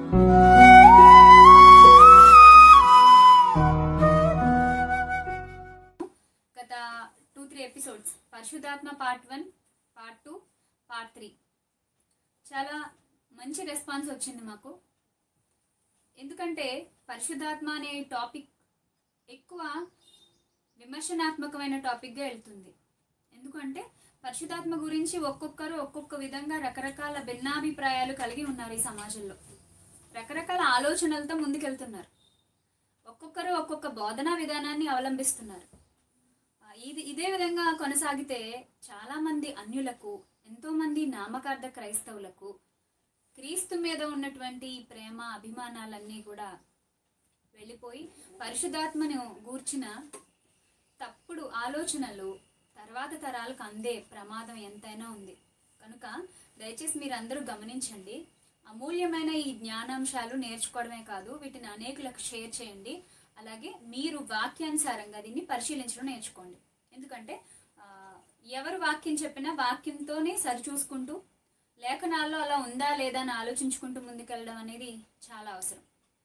గత two three episodes పరిశుద్ధాత్మ part one part two part three చాలా మంచి రెస్పాన్స్ వచ్చింది మాకు ఎందుకంటే పరిశుద్ధాత్మ అనే టాపిక్ ఎక్కువ విమర్శనాత్మకమైన టాపిక్గా వెళ్తుంది ఎందుకంటే పరిశుద్ధాత్మ గురించి ఒక్కొక్కరు ఒక్కొక్క విధంగా రకరకాల భిన్నాభిప్రాయాలు కలిగి ఉన్నారు ఈ సమాజంలో రకరకాల ఆలోచనలతో ముందుకెళ్తున్నారు ఒక్కొక్కరు ఒక్కొక్క బోధనా విధానాన్ని అవలంబిస్తున్నారు ఆ, ఇది ఇదే విధంగా కొనసాగితే చాలా మంది అన్యులకు ఎంతో మంది నామకార్థ క్రైస్తవులకు క్రీస్తు మీద ఉన్నటువంటి ఈ ప్రేమ అభిమానాలన్నీ కూడా వెళ్ళిపోయి పరిశుద్ధాత్మను గూర్చిన తప్పుడు ఆలోచనలు తర్వాత తరాలకు అందే ప్రమాదం ఎంతైనా ఉంది కనుక దయచేసి మీరు అందరూ గమనించండి అమూల్యమైన ఈ జ్ఞానాంశాలు నేర్చుకోవడమే కాదు వీటిని అనేకులకు షేర్ చేయండి అలాగే మీరు వాక్యానుసారంగా దీన్ని పరిశీలించడం నేర్చుకోండి ఎందుకంటే ఆ, ఎవరు వాక్యం చెప్పినా వాక్యంతోనే సరిచూసుకుంటూ లేఖనాల్లో అలా ఉందా లేదా అని ఆలోచించుకుంటూ ముందుకెళ్ళడం అనేది చాలా అవసరం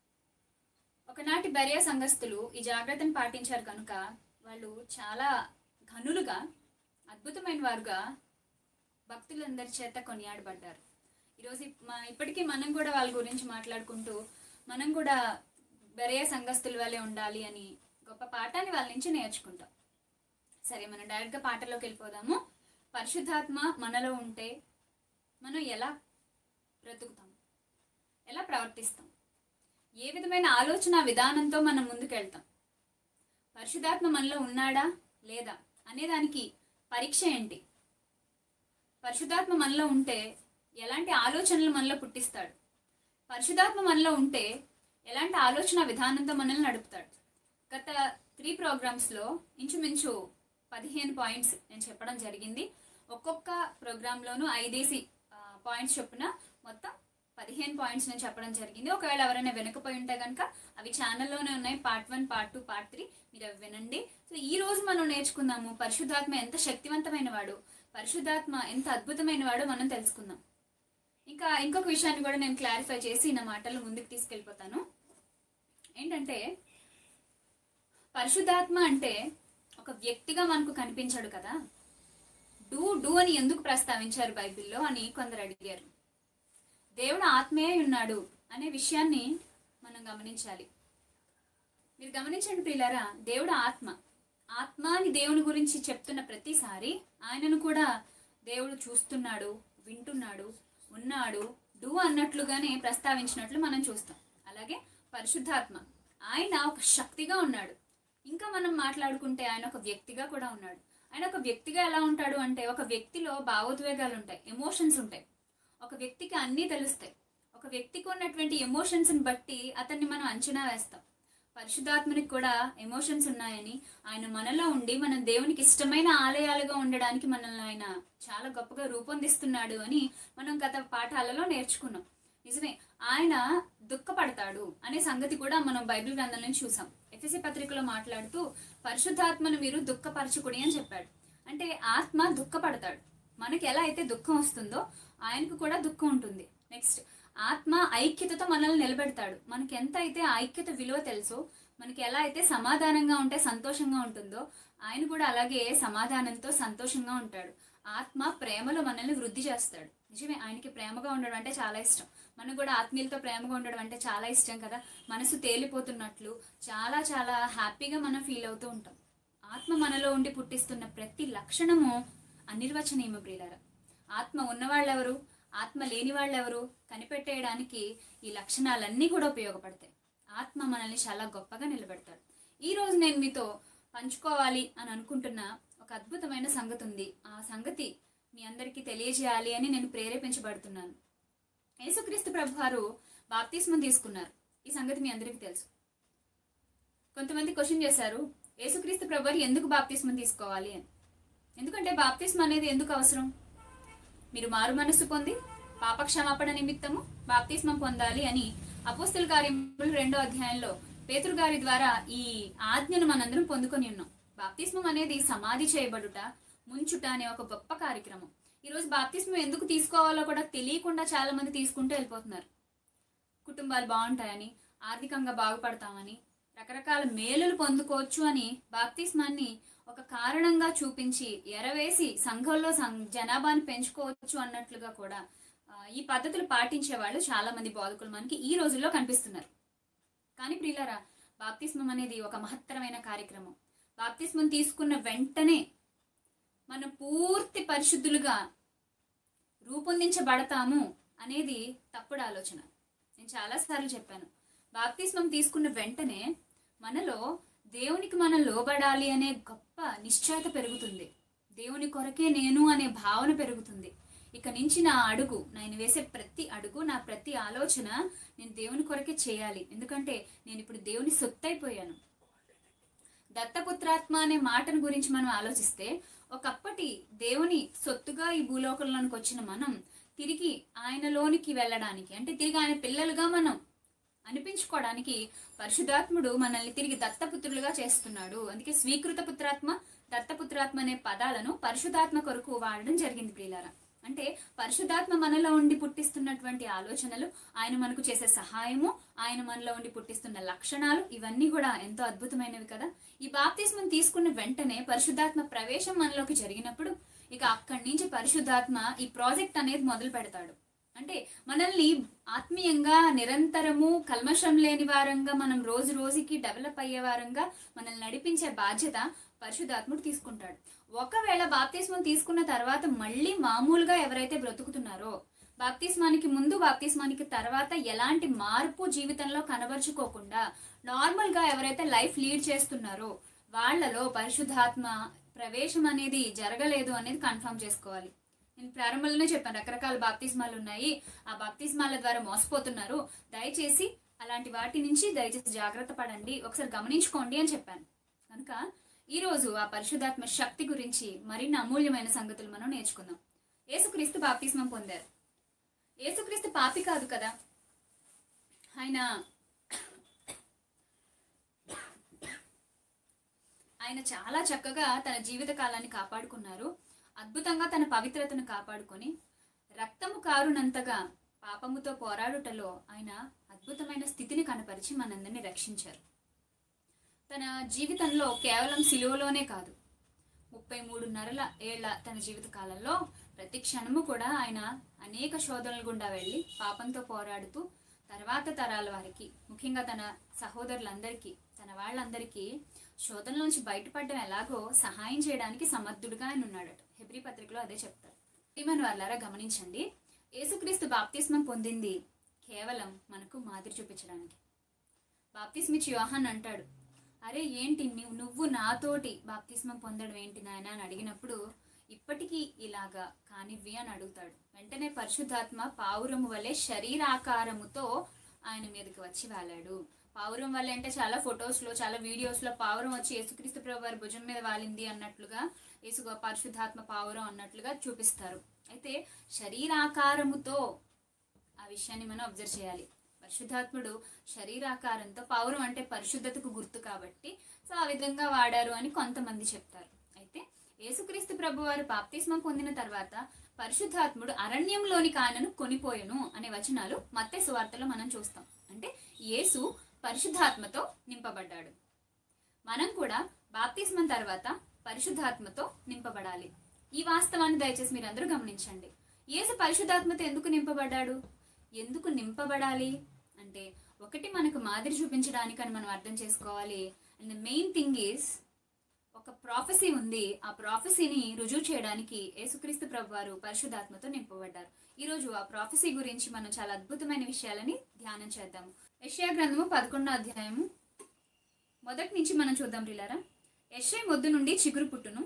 ఒకనాటి బరియా సంఘస్థులు ఈ జాగ్రత్తను పాటించారు కనుక వాళ్ళు చాలా ఘనులుగా అద్భుతమైన వారుగా భక్తులందరి చేత కొనియాడబడ్డారు ఈరోజు ఇప్- మా ఇప్పటికీ మనం కూడా వాళ్ళ గురించి మాట్లాడుకుంటూ మనం కూడా బరియా సంఘస్థుల వల్లే ఉండాలి అని గొప్ప పాఠాన్ని వాళ్ళ నుంచి నేర్చుకుంటాం సరే మనం డైరెక్ట్గా పాటలోకి వెళ్ళిపోదాము పరిశుద్ధాత్మ మనలో ఉంటే మనం ఎలా బ్రతుకుతాం ఎలా ప్రవర్తిస్తాం ఏ విధమైన ఆలోచన విధానంతో మనం ముందుకెళ్తాం పరిశుద్ధాత్మ మనలో ఉన్నాడా లేదా అనేదానికి పరీక్ష ఏంటి పరిశుద్ధాత్మ మనలో ఉంటే ఎలాంటి ఆలోచనలు మనలో పుట్టిస్తాడు పరిశుద్ధాత్మ మనలో ఉంటే ఎలాంటి ఆలోచన విధానంతో మనల్ని నడుపుతాడు గత త్రీ ప్రోగ్రామ్స్లో ఇంచుమించు పదిహేను పాయింట్స్ నేను చెప్పడం జరిగింది ఒక్కొక్క ప్రోగ్రాంలోనూ ఐదేసి పాయింట్స్ చొప్పున మొత్తం పదిహేను పాయింట్స్ నేను చెప్పడం జరిగింది ఒకవేళ ఎవరైనా వెనకపోయి ఉంటే కనుక అవి ఛానల్లోనే ఉన్నాయి part one part two part three మీరు అవి వినండి సో ఈ రోజు మనం నేర్చుకుందాము పరిశుద్ధాత్మ ఎంత శక్తివంతమైన వాడు పరిశుద్ధాత్మ ఎంత అద్భుతమైన వాడో మనం తెలుసుకుందాం ఇంకా ఇంకొక విషయాన్ని కూడా నేను క్లారిఫై చేసి నా మాటలు ముందుకు తీసుకెళ్ళిపోతాను ఏంటంటే పరిశుద్ధాత్మ అంటే ఒక వ్యక్తిగా మనకు కనిపించాడు కదా డూ డూ అని ఎందుకు ప్రస్తావించారు బైబిల్లో అని కొందరు అడిగారు దేవుడు ఆత్మే ఉన్నాడు అనే విషయాన్ని మనం గమనించాలి మీరు గమనించండి ప్రియులారా దేవుడు ఆత్మ ఆత్మ అని దేవుని గురించి చెప్తున్న ప్రతిసారి ఆయనను కూడా దేవుడు చూస్తున్నాడు వింటున్నాడు ఉన్నాడు డూ అన్నట్లుగానే ప్రస్తావించినట్లు మనం చూస్తాం అలాగే పరిశుద్ధాత్మ ఆయన ఒక శక్తిగా ఉన్నాడు ఇంకా మనం మాట్లాడుకుంటే ఆయన ఒక వ్యక్తిగా కూడా ఉన్నాడు ఆయన ఒక వ్యక్తిగా ఎలా ఉంటాడు అంటే ఒక వ్యక్తిలో భావోద్వేగాలు ఉంటాయి ఎమోషన్స్ ఉంటాయి ఒక వ్యక్తికి అన్నీ తెలుస్తాయి ఒక వ్యక్తికి ఉన్నటువంటి ఎమోషన్స్ని బట్టి అతన్ని మనం అంచనా వేస్తాం పరిశుద్ధాత్మనికి కూడా ఎమోషన్స్ ఉన్నాయని ఆయన మనలో ఉండి మన దేవునికి ఇష్టమైన ఆలయాలుగా ఉండడానికి మనల్ని ఆయన చాలా గొప్పగా రూపొందిస్తున్నాడు అని మనం గత పాఠాలలో నేర్చుకున్నాం నిజమే ఆయన దుఃఖపడతాడు అనే సంగతి కూడా మనం బైబిల్ గ్రంథం నుంచి చూసాం ఎఫ్ఎసి పత్రికలో మాట్లాడుతూ పరిశుద్ధాత్మను మీరు దుఃఖపరచుకుని అని చెప్పాడు అంటే ఆత్మ దుఃఖపడతాడు మనకి ఎలా అయితే దుఃఖం వస్తుందో ఆయనకు కూడా దుఃఖం ఉంటుంది నెక్స్ట్ ఆత్మ ఐక్యతతో మనల్ని నిలబెడతాడు మనకి ఎంత అయితే ఆ ఐక్యత విలువ తెలుసో మనకి ఎలా అయితే సమాధానంగా ఉంటే సంతోషంగా ఉంటుందో ఆయన కూడా అలాగే సమాధానంతో సంతోషంగా ఉంటాడు ఆత్మ ప్రేమలో మనల్ని వృద్ధి చేస్తాడు నిజమే ఆయనకి ప్రేమగా ఉండడం అంటే చాలా ఇష్టం మనకు కూడా ఆత్మీయులతో ప్రేమగా ఉండడం అంటే చాలా ఇష్టం కదా మనసు తేలిపోతున్నట్లు చాలా చాలా హ్యాపీగా మనం ఫీల్ అవుతూ ఉంటాం ఆత్మ మనలో ఉండి పుట్టిస్తున్న ప్రతి లక్షణము అనిర్వచనీయమ ప్రియులారా ఆత్మ ఉన్నవాళ్ళెవరు ఆత్మ లేని వాళ్ళెవరు కనిపెట్టేయడానికి ఈ లక్షణాలన్నీ కూడా ఉపయోగపడతాయి ఆత్మ మనల్ని చాలా గొప్పగా నిలబెడతాడు ఈ రోజు నేను మీతో పంచుకోవాలి అని అనుకుంటున్న ఒక అద్భుతమైన సంగతి ఉంది ఆ సంగతి మీ అందరికీ తెలియజేయాలి అని నేను ప్రేరేపించబడుతున్నాను యేసుక్రీస్తు ప్రభు వారు బాప్తిస్మం తీసుకున్నారు ఈ సంగతి మీ అందరికీ తెలుసు కొంతమంది క్వశ్చన్ చేశారు యేసుక్రీస్తు ప్రభు వారు ఎందుకు బాప్తిస్మం తీసుకోవాలి అని ఎందుకంటే బాప్తిస్మం అనేది ఎందుకు అవసరం మీరు మారు మనస్సు పొంది పాపక్షమాపణ నిమిత్తము బాప్తిస్మం పొందాలి అని అపోస్తుల కార్యములు రెండో అధ్యాయంలో పేతురు గారి ద్వారా ఈ ఆజ్ఞను మనందరం పొందుకొని ఉన్నాం బాప్తిస్మం అనేది సమాధి చేయబడుట ముంచుట అనే ఒక గొప్ప కార్యక్రమం ఈ రోజు బాప్తిస్మం ఎందుకు తీసుకోవాలో కూడా తెలియకుండా చాలా మంది తీసుకుంటూ వెళ్ళిపోతున్నారు కుటుంబాలు బాగుంటాయని ఆర్థికంగా బాగుపడతామని రకరకాల మేలులు పొందుకోవచ్చు అని బాప్తిస్మాన్ని ఒక కారణంగా చూపించి ఎరవేసి సంఘంలో సం- జనాభాని పెంచుకోవచ్చు అన్నట్లుగా కూడా ఆ, ఈ పద్ధతులు పాటించే వాళ్ళు చాలా మంది బోధకులు మనకి ఈ రోజుల్లో కనిపిస్తున్నారు కానీ ప్రియులారా బాప్తిస్మం అనేది ఒక మహత్తరమైన కార్యక్రమం బాప్తిస్మం తీసుకున్న వెంటనే మనం పూర్తి పరిశుద్ధులుగా రూపొందించబడతాము అనేది తప్పుడు ఆలోచన నేను చాలాసార్లు చెప్పాను బాప్తిస్మం తీసుకున్న వెంటనే మనలో దేవునికి మనం లోబడాలి అనే గొప్ప నిశ్చయత పెరుగుతుంది దేవుని కొరకే నేను అనే భావన పెరుగుతుంది ఇక నుంచి నా అడుగు నేను వేసే ప్రతి అడుగు నా ప్రతి ఆలోచన నేను దేవుని కొరకే చేయాలి ఎందుకంటే నేను ఇప్పుడు దేవుని సొత్తైపోయాను దత్తపుత్రాత్మ అనే మాటను గురించి మనం ఆలోచిస్తే ఒకప్పటి దేవుని సొత్తుగా ఈ భూలోకంలోనికి వచ్చిన మనం తిరిగి ఆయనలోనికి వెళ్ళడానికి అంటే తిరిగి ఆయన పిల్లలుగా మనం అనిపించుకోవడానికి పరిశుధాత్ముడు మనల్ని తిరిగి దత్తపుత్రులుగా చేస్తున్నాడు అందుకే స్వీకృత పుత్రాత్మ దత్తపుత్రాత్మ అనే పదాలను పరిశుధాత్మ కొరకు వాడడం జరిగింది ప్రియులారా అంటే పరిశుద్ధాత్మ మనలో ఉండి పుట్టిస్తున్నటువంటి ఆలోచనలు ఆయన మనకు చేసే సహాయము ఆయన మనలో ఉండి పుట్టిస్తున్న లక్షణాలు ఇవన్నీ కూడా ఎంతో అద్భుతమైనవి కదా ఈ బాప్తిస్మం తీసుకున్న వెంటనే పరిశుద్ధాత్మ ప్రవేశం మనలోకి జరిగినప్పుడు ఇక అక్కడి నుంచి పరిశుద్ధాత్మ ఈ ప్రాజెక్ట్ అనేది మొదలు పెడతాడు అంటే మనల్ని ఆత్మీయంగా నిరంతరము కల్మషం లేని వారంగా మనం రోజు రోజుకి డెవలప్ అయ్యే వారంగా మనల్ని నడిపించే బాధ్యత పరిశుద్ధాత్ముడు తీసుకుంటాడు ఒకవేళ బాప్తిస్మం తీసుకున్న తర్వాత మళ్ళీ మామూలుగా ఎవరైతే బ్రతుకుతున్నారో బాప్తిస్మానికి ముందు బాప్తిస్మానికి తర్వాత ఎలాంటి మార్పు జీవితంలో కనబరుచుకోకుండా నార్మల్ గా ఎవరైతే లైఫ్ లీడ్ చేస్తున్నారో వాళ్ళలో పరిశుద్ధాత్మ ప్రవేశం అనేది జరగలేదు అనేది కన్ఫర్మ్ చేసుకోవాలి నేను ప్రారంభంలోనే చెప్పాను రకరకాల బాప్తిస్మాలు ఉన్నాయి ఆ బాప్తిస్మాల ద్వారా మోసపోతున్నారు దయచేసి అలాంటి వాటి నుంచి దయచేసి జాగ్రత్త పడండి ఒకసారి గమనించుకోండి అని చెప్పాను కనుక ఈ రోజు ఆ పరిశుద్ధాత్మ శక్తి గురించి మరిన్ని అమూల్యమైన సంగతులు మనం నేర్చుకుందాం యేసుక్రీస్తు బాప్తిస్మం పొందారు యేసుక్రీస్తు పాపి కాదు కదా ఆయన ఆయన చాలా చక్కగా తన జీవిత కాలాన్ని కాపాడుకున్నారు అద్భుతంగా తన పవిత్రతను కాపాడుకొని రక్తము కారునంతగా పాపముతో పోరాడుటలో ఆయన అద్భుతమైన స్థితిని కనపరిచి మనందరినీ రక్షించారు తన జీవితంలో కేవలం సిలువలోనే కాదు ముప్పై మూడున్నరల ఏళ్ల తన జీవిత కాలంలో ప్రతి క్షణము కూడా ఆయన అనేక శోధనలు గుండా వెళ్ళి పాపంతో పోరాడుతూ తర్వాత తరాల వారికి ముఖ్యంగా తన సహోదరులందరికీ తన వాళ్ళందరికీ శోధనలోంచి బయటపడడం ఎలాగో సహాయం చేయడానికి సమర్థుడుగా ఆయన ఉన్నాడట హెబ్రి పత్రికలో అదే చెప్తారు ఈమెను వాళ్ళారా గమనించండి యేసుక్రీస్తు బాప్తిస్మం పొందింది కేవలం మనకు మాదిరి చూపించడానికి బాప్తిస్మిచ్ యోహాన్ అంటాడు అరే ఏంటి నువ్వు నువ్వు నాతోటి బాప్తిస్మం పొందడం ఏంటి నాయన అని అడిగినప్పుడు ఇప్పటికీ ఇలాగా కానివ్వి అని అడుగుతాడు వెంటనే పరిశుద్ధాత్మ పావురము వలె శరీరాకారముతో ఆయన మీదకి వచ్చి వాలాడు పావురం వల్ల అంటే చాలా ఫొటోస్ లో చాలా వీడియోస్ లో పావురం వచ్చి యేసుక్రీస్తు ప్రభు వారి భుజం మీద వాలింది అన్నట్లుగా యేసు పరిశుద్ధాత్మ పావురం అన్నట్లుగా చూపిస్తారు అయితే శరీరాకారముతో ఆ విషయాన్ని మనం అబ్జర్వ్ చేయాలి పరిశుద్ధాత్ముడు శరీరాకారంతో పౌరం అంటే పరిశుద్ధతకు గుర్తు కాబట్టి సో ఆ విధంగా వాడారు అని కొంతమంది చెప్తారు అయితే యేసుక్రీస్తు ప్రభు వారు బాప్తిస్మం పొందిన తర్వాత పరిశుద్ధాత్ముడు అరణ్యంలోని కాయనను కొనిపోయెను అనే వచనాలు మత్తే సువార్తలో మనం చూస్తాం అంటే యేసు పరిశుద్ధాత్మతో నింపబడ్డాడు మనం కూడా బాప్తిస్మం తర్వాత పరిశుద్ధాత్మతో నింపబడాలి ఈ వాస్తవాన్ని దయచేసి మీరందరూ గమనించండి యేసు పరిశుద్ధాత్మతో ఎందుకు నింపబడ్డాడు ఎందుకు నింపబడాలి అంటే ఒకటి మనకు మాదిరి చూపించడానికి అని మనం అర్థం చేసుకోవాలి and the main thing is ఒక ప్రాఫెసీ ఉంది ఆ ప్రాఫెసీని రుజువు చేయడానికి యేసుక్రీస్తు ప్రభు వారు పరిశుద్ధాత్మతో నింపబడ్డారు ఈ రోజు ఆ ప్రాఫెసీ గురించి మనం చాలా అద్భుతమైన విషయాలని ధ్యానం చేద్దాము యెషయా గ్రంథము పదకొండో అధ్యాయము మొదటి నుంచి మనం చూద్దాం రిలారా యెషయా మొద్దు నుండి చిగురు పుట్టును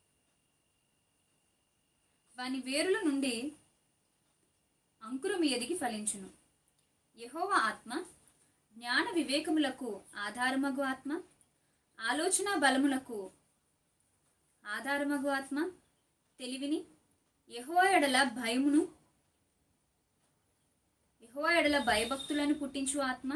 వాని వేరుల నుండి అంకురం ఎదిగి ఫలించును యెహోవా ఆత్మ జ్ఞాన వివేకములకు ఆధారమగు ఆత్మ ఆలోచన బలములకు ఆధారమగు ఆత్మ తెలివిని యెహోవా ఎడల భయమును యెహోవా ఎడల భయభక్తులను పుట్టించు ఆత్మ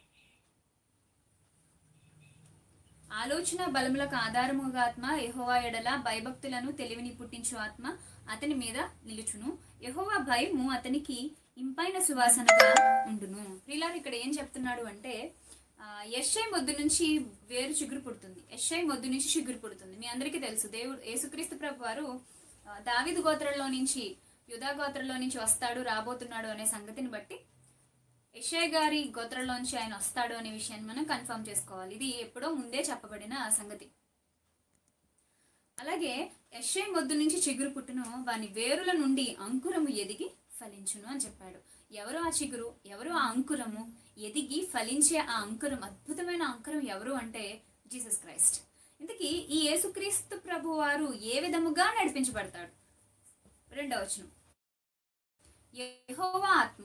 ఆలోచన బలములకు ఆధారముగా ఆత్మ యెహోవా ఎడల భయభక్తులను తెలివిని పుట్టించు ఆత్మ అతని మీద నిలుచును యెహోవా భయము అతనికి ఇంపైన సువాసనగా ఉండును ప్రిలార్ ఇక్కడ ఏం చెప్తున్నాడు అంటే ఆ, యెషై మొద్దు నుంచి వేరు చిగురు పుడుతుంది యెషై మొద్దు నుంచి చిగురు పుడుతుంది మీ అందరికీ తెలుసు దేవుడు యేసుక్రీస్తు ప్రభు వారు ఆ, దావీదు గోత్రంలో నుంచి యుధా గోత్రంలో నుంచి వస్తాడు రాబోతున్నాడు అనే సంగతిని బట్టి యెషై గారి గోత్రంలోంచి ఆయన వస్తాడు అనే విషయాన్ని మనం కన్ఫర్మ్ చేసుకోవాలి ఇది ఎప్పుడో ముందే చెప్పబడిన సంగతి అలాగే యెషై మొద్దు నుంచి చిగురు పుట్టును వాని వేరుల నుండి అంకురము ఎదిగి ఫలించును అని చెప్పాడు ఎవరు ఆ చిగురు ఎవరు ఆ అంకురము ఎదిగి ఫలించే ఆ అంకురం అద్భుతమైన అంకురం ఎవరు అంటే జీసస్ క్రైస్ట్ ఇంతకీ ఈ యేసుక్రీస్తు ప్రభు వారు ఏ విధముగా నడిపించబడతాడు రెండవ వచనం యెహోవా ఆత్మ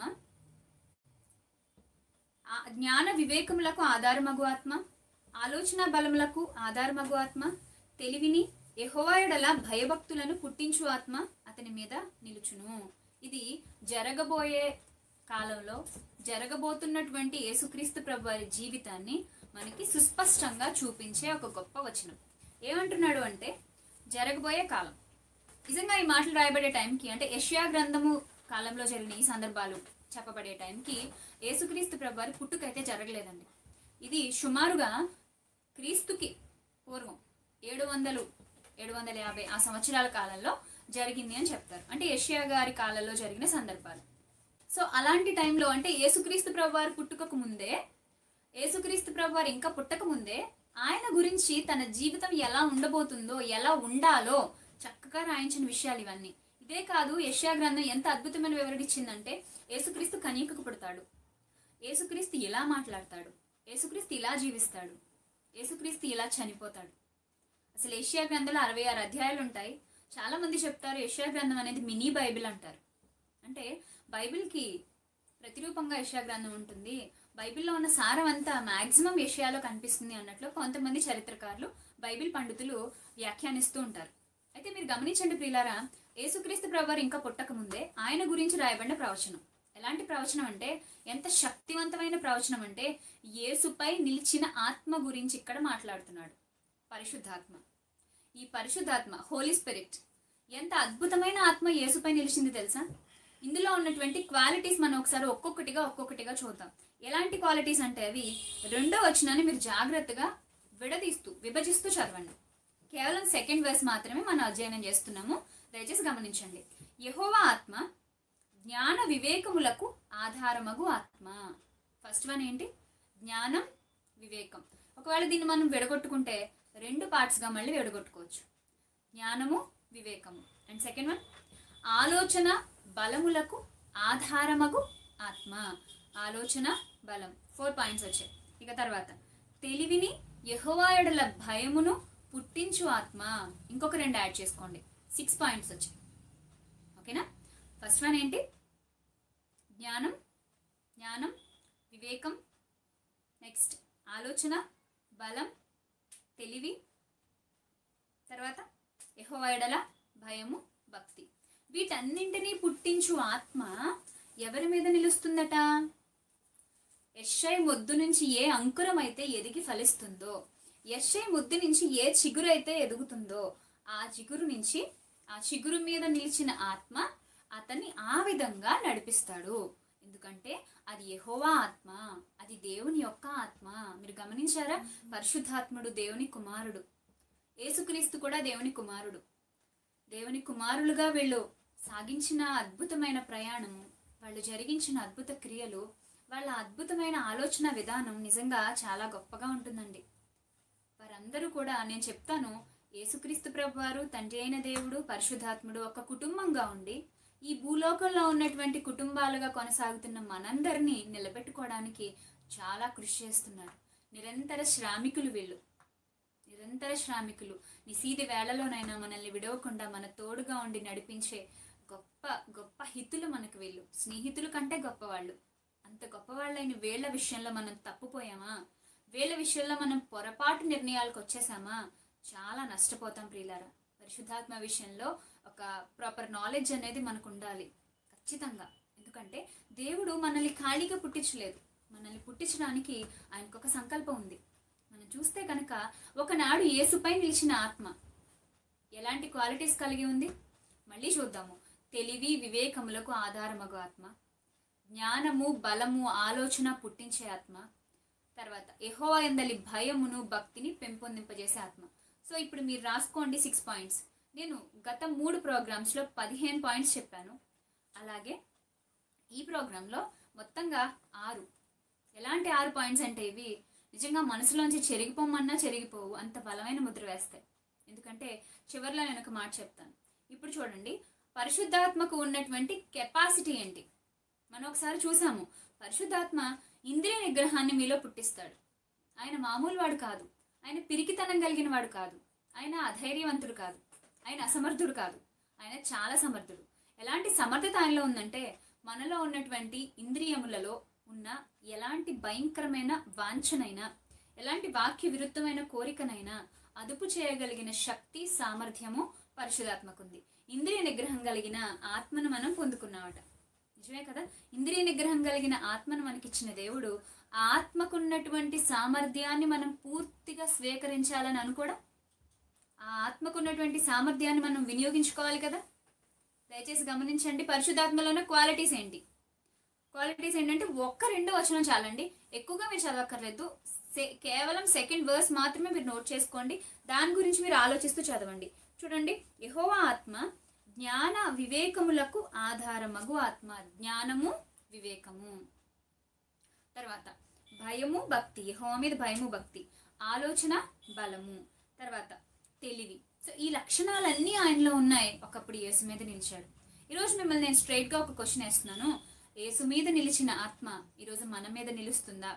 ఆ జ్ఞాన వివేకములకు ఆధారమగు ఆత్మ ఆలోచన బలములకు ఆధారమగు ఆత్మ తెలివిని యెహోవాయుడల భయభక్తులను పుట్టించు ఆత్మ అతని మీద నిలుచును ఇది జరగబోయే కాలంలో జరగబోతున్నటువంటి యేసుక్రీస్తు ప్రభు వారి జీవితాన్ని మనకి సుస్పష్టంగా చూపించే ఒక గొప్ప వచనం ఏమంటున్నాడు అంటే జరగబోయే కాలం నిజంగా ఈ మాటలు రాయబడే టైంకి అంటే యష్యా గ్రంథము కాలంలో జరిగిన ఈ సందర్భాలు చెప్పబడే టైంకి యేసుక్రీస్తు ప్రభు వారి పుట్టుకైతే జరగలేదండి ఇది సుమారుగా క్రీస్తుకి పూర్వం ఏడు వందలు ఏడు వందల యాభై ఆ సంవత్సరాల కాలంలో జరిగింది అని చెప్తారు అంటే యష్యా గారి కాలంలో జరిగిన సందర్భాలు సో అలాంటి టైంలో అంటే యేసుక్రీస్తు ప్రభు వారి పుట్టుకకు ముందే యేసుక్రీస్తు ప్రభు వారు ఇంకా పుట్టక ముందే ఆయన గురించి తన జీవితం ఎలా ఉండబోతుందో ఎలా ఉండాలో చక్కగా రాయించిన విషయాలు ఇవన్నీ ఇదే కాదు యష్యా గ్రంథం ఎంత అద్భుతమైన వివరణ ఇచ్చిందంటే యేసుక్రీస్తు కనీకకు పుడతాడు యేసుక్రీస్తు ఇలా మాట్లాడతాడు యేసుక్రీస్తు ఇలా జీవిస్తాడు యేసుక్రీస్తు ఇలా చనిపోతాడు అసలు ఏషియా గ్రంథంలో అరవై ఆరు అధ్యాయాలు ఉంటాయి చాలా మంది చెప్తారు ఏషియా గ్రంథం అనేది మినీ బైబిల్ అంటారు అంటే బైబిల్కి ప్రతిరూపంగా యెషయా గ్రంథం ఉంటుంది బైబిల్లో ఉన్న సారం అంతా మాక్సిమం యెషయాలో కనిపిస్తుంది అన్నట్లు కొంతమంది చరిత్రకారులు బైబిల్ పండితులు వ్యాఖ్యానిస్తూ ఉంటారు అయితే మీరు గమనించండి ప్రియులారా యేసుక్రీస్తు ప్రభువారు ఇంకా పుట్టక ముందే ఆయన గురించి రాయబడిన ప్రవచనం ఎలాంటి ప్రవచనం అంటే ఎంత శక్తివంతమైన ప్రవచనం అంటే యేసుపై నిలిచిన ఆత్మ గురించి ఇక్కడ మాట్లాడుతున్నాడు పరిశుద్ధాత్మ ఈ పరిశుద్ధాత్మ హోలీ స్పిరిట్ ఎంత అద్భుతమైన ఆత్మ యేసుపై నిలిచింది తెలుసా ఇందులో ఉన్నటువంటి క్వాలిటీస్ మనం ఒకసారి ఒక్కొక్కటిగా ఒక్కొక్కటిగా చూద్దాం ఎలాంటి క్వాలిటీస్ అంటే అవి రెండో వచనాన్ని మీరు జాగ్రత్తగా విడదీస్తూ విభజిస్తూ చదవండి కేవలం సెకండ్ వర్స్ మాత్రమే మనం అధ్యయనం చేస్తున్నాము దయచేసి గమనించండి యెహోవా ఆత్మ జ్ఞాన వివేకములకు ఆధారమగు ఆత్మ ఫస్ట్ వన్ ఏంటి జ్ఞానం వివేకం ఒకవేళ దీన్ని మనం విడగొట్టుకుంటే రెండు పార్ట్స్గా మళ్ళీ విడగొట్టుకోవచ్చు జ్ఞానము వివేకము అండ్ సెకండ్ వన్ ఆలోచన బలములకు ఆధారమగు ఆత్మ ఆలోచన బలం ఫోర్ పాయింట్స్ వచ్చాయి ఇక తర్వాత తెలివిని యహోవాయడల భయమును పుట్టించు ఆత్మ ఇంకొక రెండు యాడ్ చేసుకోండి సిక్స్ పాయింట్స్ వచ్చాయి ఓకేనా ఫస్ట్ వన్ ఏంటి జ్ఞానం జ్ఞానం వివేకం నెక్స్ట్ ఆలోచన బలం తెలివి తర్వాత యహోవాయడల భయము భక్తి వీటన్నింటినీ పుట్టించు ఆత్మ ఎవరి మీద నిలుస్తుందట యశ్ఐ మొద్దు నుంచి ఏ అంకురం అయితే ఎదిగి ఫలిస్తుందో యశ్ఐ ముద్దు నుంచి ఏ చిగురు అయితే ఎదుగుతుందో ఆ చిగురు నుంచి ఆ చిగురు మీద నిలిచిన ఆత్మ అతన్ని ఆ విధంగా నడిపిస్తాడు ఎందుకంటే అది యెహోవా ఆత్మ అది దేవుని యొక్క ఆత్మ మీరు గమనించారా పరిశుద్ధాత్ముడు దేవుని కుమారుడు యేసుక్రీస్తు కూడా దేవుని కుమారుడు దేవుని కుమారులుగా వీళ్ళు సాగించిన అద్భుతమైన ప్రయాణము వాళ్ళు జరిగించిన అద్భుత క్రియలు వాళ్ళ అద్భుతమైన ఆలోచన విధానం నిజంగా చాలా గొప్పగా ఉంటుందండి వారందరూ కూడా నేను చెప్తాను యేసుక్రీస్తు ప్రభు వారు తండ్రి అయిన దేవుడు పరిశుద్ధాత్ముడు ఒక కుటుంబంగా ఉండి ఈ భూలోకంలో ఉన్నటువంటి కుటుంబాలుగా కొనసాగుతున్న మనందరినీ నిలబెట్టుకోవడానికి చాలా కృషి చేస్తున్నారు నిరంతర శ్రామికులు వీళ్ళు నిరంతర శ్రామికులు నిశీది వేళలోనైనా మనల్ని విడవకుండా మన తోడుగా ఉండి నడిపించే గొప్ప గొప్ప హితులు మనకు వీళ్ళు స్నేహితుల కంటే గొప్పవాళ్ళు అంత గొప్పవాళ్ళైన వీళ్ళ విషయంలో మనం తప్పుపోయామా వీళ్ళ విషయంలో మనం పొరపాటు నిర్ణయాలకు వచ్చేసామా చాలా నష్టపోతాం ప్రియులారా పరిశుద్ధాత్మ విషయంలో ఒక ప్రాపర్ నాలెడ్జ్ అనేది మనకు ఉండాలి ఖచ్చితంగా ఎందుకంటే దేవుడు మనల్ని ఖాళీగా పుట్టించలేదు మనల్ని పుట్టించడానికి ఆయనకు ఒక సంకల్పం ఉంది మనం చూస్తే కనుక ఒకనాడు యేసుపై నిలిచిన ఆత్మ ఎలాంటి క్వాలిటీస్ కలిగి ఉంది మళ్ళీ చూద్దాము తెలివి వివేకములకు ఆధారమగు ఆత్మ జ్ఞానము బలము ఆలోచన పుట్టించే ఆత్మ తర్వాత ఎహోవా ఎందలి భయమును భక్తిని పెంపొందింపజేసే ఆత్మ సో ఇప్పుడు మీరు రాసుకోండి సిక్స్ పాయింట్స్ నేను గత మూడు ప్రోగ్రామ్స్లో పదిహేను పాయింట్స్ చెప్పాను అలాగే ఈ ప్రోగ్రాంలో మొత్తంగా ఆరు ఎలాంటి ఆరు పాయింట్స్ అంటే ఇవి నిజంగా మనసులోంచి చెరిగిపోమన్నా చెరిగిపోవు అంత బలమైన ముద్ర వేస్తాయి ఎందుకంటే చివరిలో నేను ఒక మాట చెప్తాను ఇప్పుడు చూడండి పరిశుద్ధాత్మకు ఉన్నటువంటి కెపాసిటీ ఏంటి మనం ఒకసారి చూసాము పరిశుద్ధాత్మ ఇంద్రియ నిగ్రహాన్ని మీలో పుట్టిస్తాడు ఆయన మామూలు వాడు కాదు ఆయన పిరికితనం కలిగిన వాడు కాదు ఆయన అధైర్యవంతుడు కాదు ఆయన అసమర్థుడు కాదు ఆయన చాలా సమర్థుడు ఎలాంటి సమర్థత ఆయనలో ఉందంటే మనలో ఉన్నటువంటి ఇంద్రియములలో ఉన్న ఎలాంటి భయంకరమైన వాంఛనైనా ఎలాంటి వాక్య విరుద్ధమైన కోరికనైనా అదుపు చేయగలిగిన శక్తి సామర్థ్యము పరిశుధాత్మకుంది ఇంద్రియ నిగ్రహం కలిగిన ఆత్మను మనం పొందుకున్నామట నిజమే కదా ఇంద్రియ నిగ్రహం కలిగిన ఆత్మను మనకిచ్చిన దేవుడు ఆ ఆత్మకున్నటువంటి సామర్థ్యాన్ని మనం పూర్తిగా స్వీకరించాలని అనుకోవడం ఆ ఆత్మకున్నటువంటి సామర్థ్యాన్ని మనం వినియోగించుకోవాలి కదా దయచేసి గమనించండి పరిశుద్ధాత్మలో ఉన్న క్వాలిటీస్ ఏంటి క్వాలిటీస్ ఏంటంటే ఒక్క రెండో వచనం చాలండి ఎక్కువగా మీరు చదవక్కర్లేదు సె- కేవలం సెకండ్ వర్స్ మాత్రమే మీరు నోట్ చేసుకోండి దాని గురించి మీరు ఆలోచిస్తూ చదవండి చూడండి యెహోవా ఆత్మ జ్ఞాన వివేకములకు ఆధారమగు ఆత్మ జ్ఞానము వివేకము తర్వాత భయము భక్తి యెహోవా మీద భయము భక్తి ఆలోచన బలము తర్వాత తెలివి సో ఈ లక్షణాలన్నీ ఆయనలో ఉన్నాయి ఒకప్పుడు యేసు మీద నిలిచాడు ఈరోజు మిమ్మల్ని నేను స్ట్రైట్గా ఒక క్వశ్చన్ వేస్తున్నాను యేసు మీద నిలిచిన ఆత్మ ఈరోజు మన మీద నిలుస్తుందా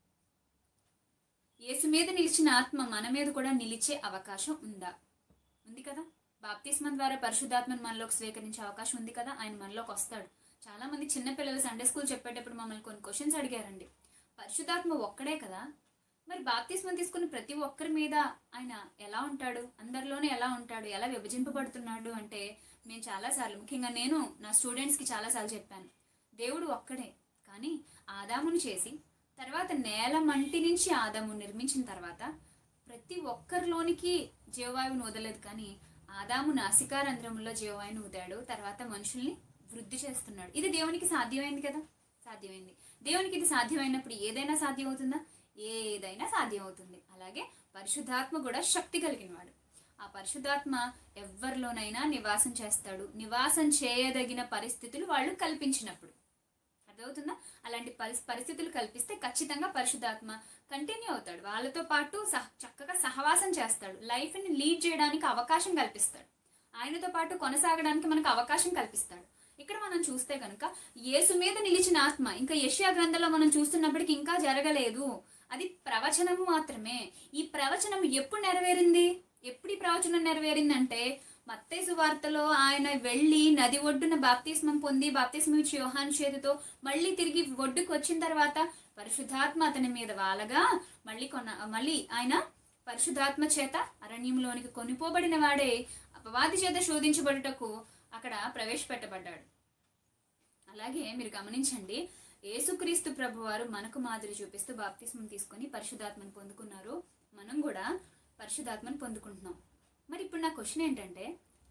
యేసు మీద నిలిచిన ఆత్మ మన మీద కూడా నిలిచే అవకాశం ఉందా ఉంది కదా బాప్తిస్మం ద్వారా పరిశుద్ధాత్మను మనలోకి స్వీకరించే అవకాశం ఉంది కదా ఆయన మనలోకి వస్తాడు చాలా మంది చిన్నపిల్లలు సండే స్కూల్ చెప్పేటప్పుడు మమ్మల్ని కొన్ని క్వశ్చన్స్ అడిగారండి పరిశుద్ధాత్మ ఒక్కడే కదా మరి బాప్తిస్మం తీసుకున్న ప్రతి ఒక్కరి మీద ఆయన ఎలా ఉంటాడు అందరిలోనే ఎలా ఉంటాడు ఎలా విభజింపబడుతున్నాడు అంటే మేము చాలాసార్లు ముఖ్యంగా నేను నా స్టూడెంట్స్కి చాలాసార్లు చెప్పాను దేవుడు ఒక్కడే కానీ ఆదామును చేసి తర్వాత నేల మంటి నుంచి ఆదాము నిర్మించిన తర్వాత ప్రతి ఒక్కరిలోనికి జీవవాయువును వదలలేదు కానీ ఆదాము నాసికారంధ్రములో జీవవాయువును ఊదాడు తర్వాత మనుషుల్ని వృద్ధి చేస్తున్నాడు ఇది దేవునికి సాధ్యమైంది కదా సాధ్యమైంది దేవునికి ఇది సాధ్యమైనప్పుడు ఏదైనా సాధ్యం అవుతుందా ఏదైనా సాధ్యం అవుతుంది అలాగే పరిశుద్ధాత్మ కూడా శక్తి కలిగినవాడు ఆ పరిశుద్ధాత్మ ఎవరిలోనైనా నివాసం చేస్తాడు నివాసం చేయదగిన పరిస్థితులు వాళ్ళు కల్పించినప్పుడు అర్థమవుతుందా అలాంటి పరిస్ పరిస్థితులు కల్పిస్తే ఖచ్చితంగా పరిశుద్ధాత్మ కంటిన్యూ అవుతాడు వాళ్ళతో పాటు సహ చక్కగా సహవాసం చేస్తాడు లైఫ్ని లీడ్ చేయడానికి అవకాశం కల్పిస్తాడు ఆయనతో పాటు కొనసాగడానికి మనకు అవకాశం కల్పిస్తాడు ఇక్కడ మనం చూస్తే కనుక యేసు మీద నిలిచిన ఆత్మ ఇంకా యష్యా గ్రంథంలో మనం చూస్తున్నప్పటికీ ఇంకా జరగలేదు అది ప్రవచనము మాత్రమే ఈ ప్రవచనం ఎప్పుడు నెరవేరింది ఎప్పుడు ఈ ప్రవచనం నెరవేరిందంటే మత్తేసు వార్తలో ఆయన వెళ్ళి నది ఒడ్డున బాప్తిస్మం పొంది బాప్తిస్మం ఇచ్చి యోహాను చేతితో మళ్ళీ తిరిగి ఒడ్డుకు వచ్చిన తర్వాత పరిశుద్ధాత్మ అతని మీద వాలగా మళ్ళీ కొన మళ్ళీ ఆయన పరిశుద్ధాత్మ చేత అరణ్యంలోనికి కొనిపోబడిన వాడే అపవాది చేత శోధించబడుటకు అక్కడ ప్రవేశపెట్టబడ్డాడు అలాగే మీరు గమనించండి యేసుక్రీస్తు ప్రభువారు మనకు మాదిరి చూపిస్తూ బాప్తిస్మం తీసుకొని పరిశుద్ధాత్మను పొందుకున్నారు మనం కూడా పరిశుద్ధాత్మను పొందుకుంటున్నాం మరి ఇప్పుడు నా క్వశ్చన్ ఏంటంటే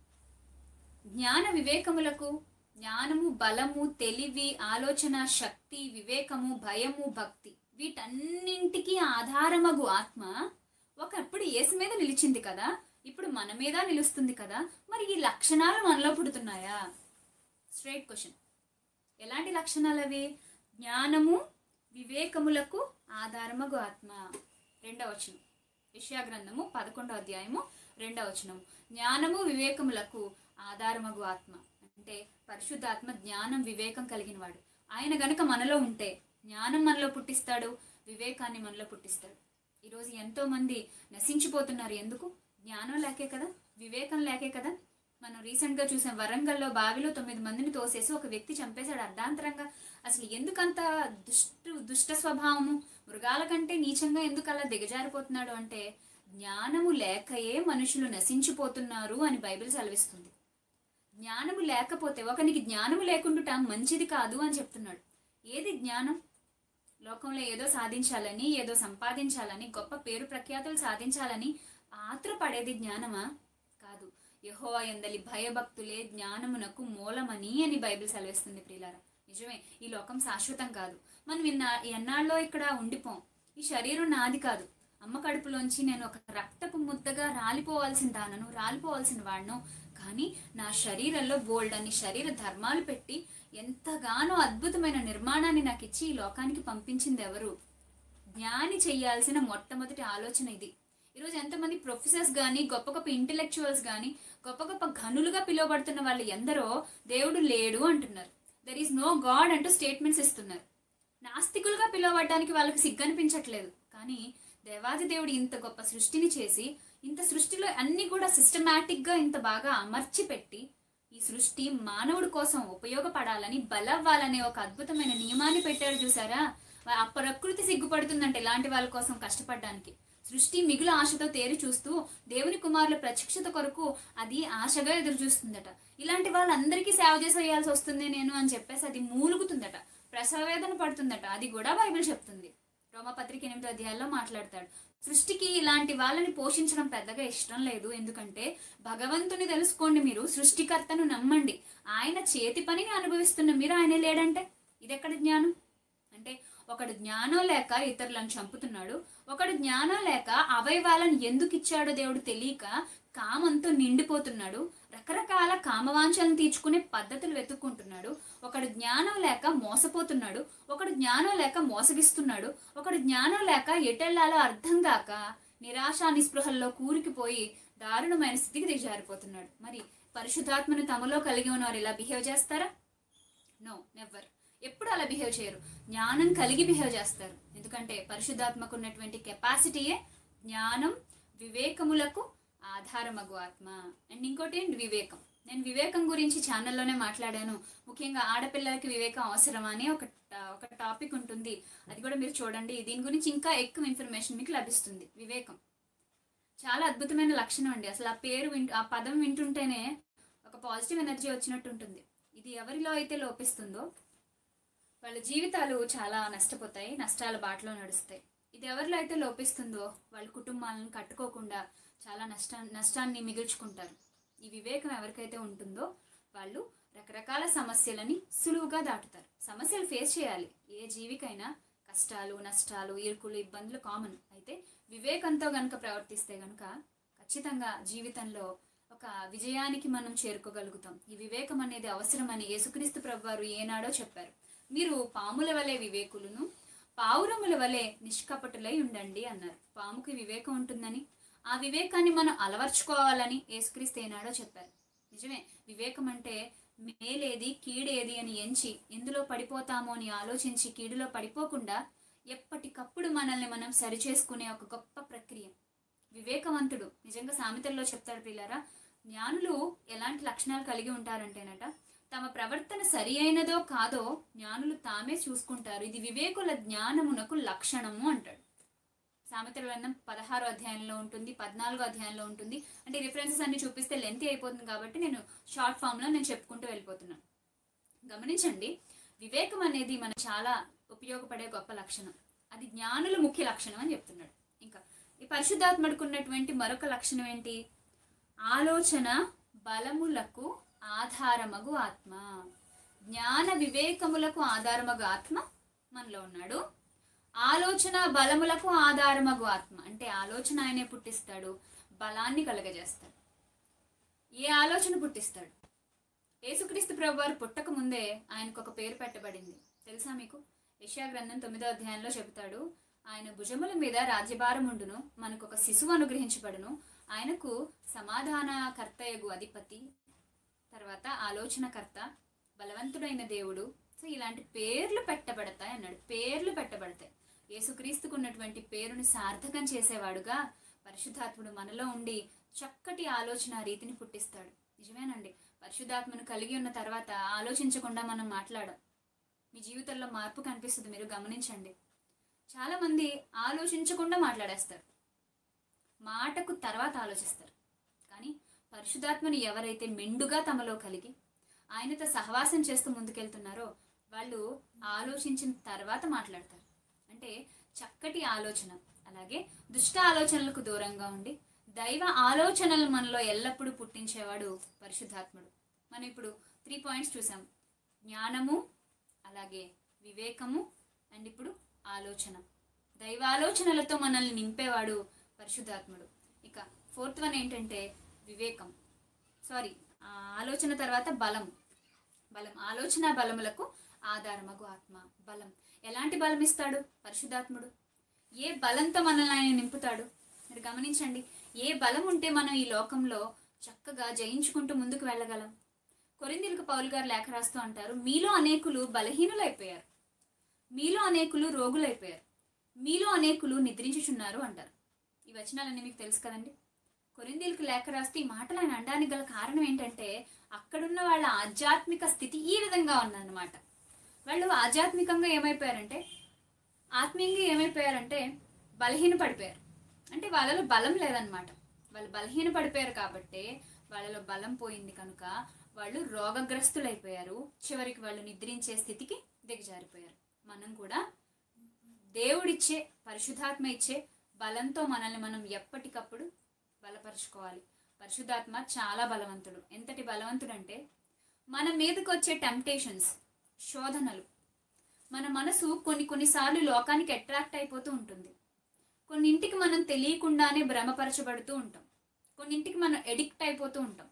జ్ఞాన వివేకములకు జ్ఞానము బలము తెలివి ఆలోచన శక్తి వివేకము భయము భక్తి వీటన్నింటికి ఆధారమగు ఆత్మ ఒకప్పుడు యేసు మీద నిలిచింది కదా ఇప్పుడు మన మీద నిలుస్తుంది కదా మరి ఈ లక్షణాలు మనలో పుడుతున్నాయా స్ట్రైట్ క్వశ్చన్ ఎలాంటి లక్షణాలు అవి జ్ఞానము వివేకములకు ఆధారమగు ఆత్మ రెండవ వచనం యెషయా గ్రంథము పదకొండవ అధ్యాయము రెండవ వచనం జ్ఞానము వివేకములకు ఆధారమగు ఆత్మ అంటే పరిశుద్ధాత్మ జ్ఞానం వివేకం కలిగిన వాడు ఆయన గనుక మనలో ఉంటే జ్ఞానం మనలో పుట్టిస్తాడు వివేకాన్ని మనలో పుట్టిస్తాడు ఈరోజు ఎంతో మంది నశించిపోతున్నారు ఎందుకు జ్ఞానం లేకే కదా వివేకం లేకే కదా మనం రీసెంట్ గా చూసాం వరంగల్లో బావిలో తొమ్మిది మందిని తోసేసి ఒక వ్యక్తి చంపేశాడు అర్ధాంతరంగా అసలు ఎందుకంత దుష్ట దుష్ట స్వభావము మృగాల కంటే నీచంగా ఎందుకు అలా దిగజారిపోతున్నాడు అంటే జ్ఞానము లేకయే మనుషులు నశించిపోతున్నారు అని బైబిల్ సెలవిస్తుంది జ్ఞానము లేకపోతే ఒకనికి జ్ఞానము లేకుండుట మంచిది కాదు అని చెప్తున్నాడు ఏది జ్ఞానం లోకంలో ఏదో సాధించాలని ఏదో సంపాదించాలని గొప్ప పేరు ప్రఖ్యాతులు సాధించాలని ఆత్రపడేది జ్ఞానమా కాదు యహోవా ఎందలి భయభక్తులే జ్ఞానమునకు మూలమని అని బైబిల్ సెలవిస్తుంది ప్రియులారా నిజమే ఈ లోకం శాశ్వతం కాదు మనం ఇన్నా ఎన్నాళ్ళో ఇక్కడ ఉండిపోం ఈ శరీరం నాది కాదు అమ్మ కడుపులోంచి నేను ఒక రక్తపు ముద్దగా రాలిపోవాల్సిన దానను రాలిపోవాల్సిన వాడిను కానీ నా శరీరంలో బోల్డ్ అని శరీర ధర్మాలు పెట్టి ఎంతగానో అద్భుతమైన నిర్మాణాన్ని నాకు ఇచ్చి ఈ లోకానికి పంపించింది ఎవరు జ్ఞాని చేయాల్సిన మొట్టమొదటి ఆలోచన ఇది ఈరోజు ఎంతమంది ప్రొఫెసర్స్ కానీ గొప్ప గొప్ప ఇంటెలెక్చువల్స్ కానీ గొప్ప గొప్ప ఘనులుగా పిలువబడుతున్న వాళ్ళు ఎందరో దేవుడు లేడు అంటున్నారు దర్ ఈస్ నో గాడ్ అంటూ స్టేట్మెంట్స్ ఇస్తున్నారు నాస్తికులుగా పిలువబడడానికి వాళ్ళకి సిగ్గనిపించట్లేదు కానీ దేవాది దేవుడు ఇంత గొప్ప సృష్టిని చేసి ఇంత సృష్టిలో అన్ని కూడా సిస్టమేటిక్ గా ఇంత బాగా అమర్చి పెట్టి ఈ సృష్టి మానవుడి కోసం ఉపయోగపడాలని బలవ్వాలనే ఒక అద్భుతమైన నియమాన్ని పెట్టాడు చూసారా ఆ ప్రకృతి సిగ్గుపడుతుందంటే ఇలాంటి వాళ్ళ కోసం కష్టపడడానికి సృష్టి మిగులు ఆశతో తేరి చూస్తూ దేవుని కుమారుల ప్రత్యక్షత కొరకు అది ఆశగా ఎదురు చూస్తుందట ఇలాంటి వాళ్ళందరికీ సేవ చేసేయాల్సి వస్తుంది నేను అని చెప్పేసి అది మూలుగుతుందట ప్రసవేదన పడుతుందట అది కూడా బైబిల్ చెప్తుంది రోమపత్రిక ఎనిమిదో అధ్యాయంలో మాట్లాడతాడు సృష్టికి ఇలాంటి వాళ్ళని పోషించడం పెద్దగా ఇష్టం లేదు ఎందుకంటే భగవంతుని తెలుసుకోండి మీరు సృష్టికర్తను నమ్మండి ఆయన చేతి పనిని అనుభవిస్తున్న మీరు ఆయన లేడంటే ఇదెక్కడ జ్ఞానం అంటే ఒకడు జ్ఞానం లేక ఇతరులను చంపుతున్నాడు ఒకడు జ్ఞానం లేక అవయవాలను ఎందుకు ఇచ్చాడో దేవుడు తెలియక కామంతో నిండిపోతున్నాడు రకరకాల కామవాంఛలను తీర్చుకునే పద్ధతులు వెతుక్కుంటున్నాడు ఒకడు జ్ఞానం లేక మోసపోతున్నాడు ఒకడు జ్ఞానం లేక మోసగిస్తున్నాడు ఒకడు జ్ఞానం లేక ఎటెళ్లాలో అర్థం కాక నిరాశ నిస్పృహల్లో కూరికిపోయి దారుణమైన స్థితికి దిగజారిపోతున్నాడు మరి పరిశుద్ధాత్మను తమలో కలిగి ఉన్నవారు ఇలా బిహేవ్ చేస్తారా నో నెవర్ ఎప్పుడు అలా బిహేవ్ చేయరు జ్ఞానం కలిగి బిహేవ్ చేస్తారు ఎందుకంటే పరిశుద్ధాత్మకు ఉన్నటువంటి కెపాసిటీయే జ్ఞానం వివేకములకు ఆధారమగు ఆత్మ అండ్ ఇంకోటి ఏంటి వివేకం నేను వివేకం గురించి ఛానల్లోనే మాట్లాడాను ముఖ్యంగా ఆడపిల్లలకి వివేకం అవసరమా అని ఒక ఒక టాపిక్ ఉంటుంది అది కూడా మీరు చూడండి దీని గురించి ఇంకా ఎక్కువ ఇన్ఫర్మేషన్ మీకు లభిస్తుంది వివేకం చాలా అద్భుతమైన లక్షణం అండి అసలు ఆ పేరు వింటు ఆ పదం వింటుంటేనే ఒక పాజిటివ్ ఎనర్జీ వచ్చినట్టు ఉంటుంది ఇది ఎవరిలో అయితే లోపిస్తుందో వాళ్ళ జీవితాలు చాలా నష్టపోతాయి నష్టాల బాటలో నడుస్తాయి ఇది ఎవరిలో అయితే లోపిస్తుందో వాళ్ళ కుటుంబాలను కట్టుకోకుండా చాలా నష్ట నష్టాన్ని మిగుల్చుకుంటారు ఈ వివేకం ఎవరికైతే ఉంటుందో వాళ్ళు రకరకాల సమస్యలని సులువుగా దాటుతారు సమస్యలు ఫేస్ చేయాలి ఏ జీవికైనా కష్టాలు నష్టాలు ఇరుకులు ఇబ్బందులు కామన్ అయితే వివేకంతో గనుక ప్రవర్తిస్తే గనుక ఖచ్చితంగా జీవితంలో ఒక విజయానికి మనం చేరుకోగలుగుతాం ఈ వివేకం అనేది అవసరమని యేసుక్రీస్తు ప్రభు వారు ఏనాడో చెప్పారు మీరు పాముల వలె వివేకులను పావురముల వలె నిష్కపటులై ఉండండి అన్నారు పాముకి వివేకం ఉంటుందని ఆ వివేకాన్ని మనం అలవర్చుకోవాలని యేసుక్రీస్తు ఏనాడో చెప్పారు నిజమే వివేకం అంటే మేలేది కీడేది అని ఎంచి ఎందులో పడిపోతామో అని ఆలోచించి కీడులో పడిపోకుండా ఎప్పటికప్పుడు మనల్ని మనం సరిచేసుకునే ఒక గొప్ప ప్రక్రియ వివేకవంతుడు నిజంగా సామెతల్లో చెప్తాడు పిల్లరా జ్ఞానులు ఎలాంటి లక్షణాలు కలిగి ఉంటారంటేనట తమ ప్రవర్తన సరి అయినదో కాదో జ్ఞానులు తామే చూసుకుంటారు ఇది వివేకుల జ్ఞానమునకు లక్షణము అంటాడు సామెతల గ్రంథం పదహారో అధ్యాయంలో ఉంటుంది పద్నాలుగో అధ్యాయంలో ఉంటుంది అంటే రిఫరెన్సెస్ అన్ని చూపిస్తే లెంత్ అయిపోతుంది కాబట్టి నేను షార్ట్ ఫామ్ లో నేను చెప్పుకుంటూ వెళ్ళిపోతున్నాను గమనించండి వివేకం అనేది మనకు చాలా ఉపయోగపడే గొప్ప లక్షణం అది జ్ఞానుల ముఖ్య లక్షణం అని చెప్తున్నాడు ఇంకా ఈ పరిశుద్ధాత్మకు ఉన్నటువంటి మరొక లక్షణం ఏంటి ఆలోచన బలములకు ఆధారమగు ఆత్మ జ్ఞాన వివేకములకు ఆధారమగు ఆత్మ మనలో ఉన్నాడు ఆలోచన బలములకు ఆధారమగు ఆత్మ అంటే ఆలోచన ఆయనే పుట్టిస్తాడు బలాన్ని కలగజేస్తాడు ఏ ఆలోచన పుట్టిస్తాడు యేసుక్రీస్తు ప్రభు వారు పుట్టక ముందే ఆయనకు ఒక పేరు పెట్టబడింది తెలుసా మీకు యెషయా గ్రంథం తొమ్మిదో అధ్యాయంలో చెబుతాడు ఆయన భుజముల మీద రాజ్యభారం ఉండును మనకు ఒక శిశువు అనుగ్రహించబడును ఆయనకు సమాధానకర్తయగు అధిపతి తర్వాత ఆలోచనకర్త బలవంతుడైన దేవుడు సో ఇలాంటి పేర్లు పెట్టబడతాయి అన్నాడు పేర్లు పెట్టబడతాయి యేసుక్రీస్తుకు ఉన్నటువంటి పేరుని సార్థకం చేసేవాడుగా పరిశుద్ధాత్ముడు మనలో ఉండి చక్కటి ఆలోచన రీతిని పుట్టిస్తాడు నిజమేనండి పరిశుద్ధాత్మను కలిగి ఉన్న తర్వాత ఆలోచించకుండా మనం మాట్లాడం మీ జీవితంలో మార్పు కనిపిస్తుంది మీరు గమనించండి చాలా మంది ఆలోచించకుండా మాట్లాడేస్తారు మాటకు తర్వాత ఆలోచిస్తారు కానీ పరిశుద్ధాత్మని ఎవరైతే మెండుగా తమలో కలిగి ఆయనతో సహవాసం చేస్తూ ముందుకెళ్తున్నారో వాళ్ళు ఆలోచించిన తర్వాత మాట్లాడతారు అంటే చక్కటి ఆలోచన అలాగే దుష్ట ఆలోచనలకు దూరంగా ఉండి దైవ ఆలోచనలు మనలో ఎల్లప్పుడూ పుట్టించేవాడు పరిశుద్ధాత్ముడు మనం ఇప్పుడు త్రీ పాయింట్స్ చూసాం జ్ఞానము అలాగే వివేకము అండ్ ఇప్పుడు ఆలోచన దైవాలోచనలతో మనల్ని నింపేవాడు పరిశుద్ధాత్ముడు ఇక ఫోర్త్ వన్ ఏంటంటే వివేకం సారీ ఆలోచన తర్వాత బలం బలం ఆలోచన బలములకు ఆధారమగు ఆత్మ బలం ఎలాంటి బలం ఇస్తాడు పరిశుద్ధాత్ముడు ఏ బలంతో మనల్ని ఆయన నింపుతాడు మీరు గమనించండి ఏ బలం ఉంటే మనం ఈ లోకంలో చక్కగా జయించుకుంటూ ముందుకు వెళ్ళగలం కొరిందీలకు పౌల్ గారు లేఖ రాస్తూ అంటారు మీలో అనేకులు బలహీనులైపోయారు మీలో అనేకులు రోగులైపోయారు మీలో అనేకులు నిద్రించుచున్నారు అంటారు ఈ వచనాలన్నీ మీకు తెలుసు కదండి కొరిందీలకు లేఖ రాస్తే ఈ మాటలు ఆయన అనడానికి గల కారణం ఏంటంటే అక్కడున్న వాళ్ళ ఆధ్యాత్మిక స్థితి ఈ విధంగా ఉందన్నమాట వాళ్ళు ఆధ్యాత్మికంగా ఏమైపోయారంటే ఆత్మీయంగా ఏమైపోయారంటే బలహీన పడిపోయారు అంటే వాళ్ళలో బలం లేదనమాట వాళ్ళు బలహీన పడిపోయారు కాబట్టి వాళ్ళలో బలం పోయింది కనుక వాళ్ళు రోగగ్రస్తులైపోయారు చివరికి వాళ్ళు నిద్రించే స్థితికి దిగజారిపోయారు మనం కూడా దేవుడిచ్చే పరిశుద్ధాత్మ ఇచ్చే బలంతో మనల్ని మనం ఎప్పటికప్పుడు బలపరుచుకోవాలి పరిశుద్ధాత్మ చాలా బలవంతుడు ఎంతటి బలవంతుడు అంటే మన మీదకి వచ్చే టెంప్టేషన్స్ శోధనలు మన మనసు కొన్ని కొన్నిసార్లు లోకానికి అట్రాక్ట్ అయిపోతూ ఉంటుంది కొన్నింటికి మనం తెలియకుండానే భ్రమపరచబడుతూ ఉంటాం కొన్నింటికి మనం ఎడిక్ట్ అయిపోతూ ఉంటాం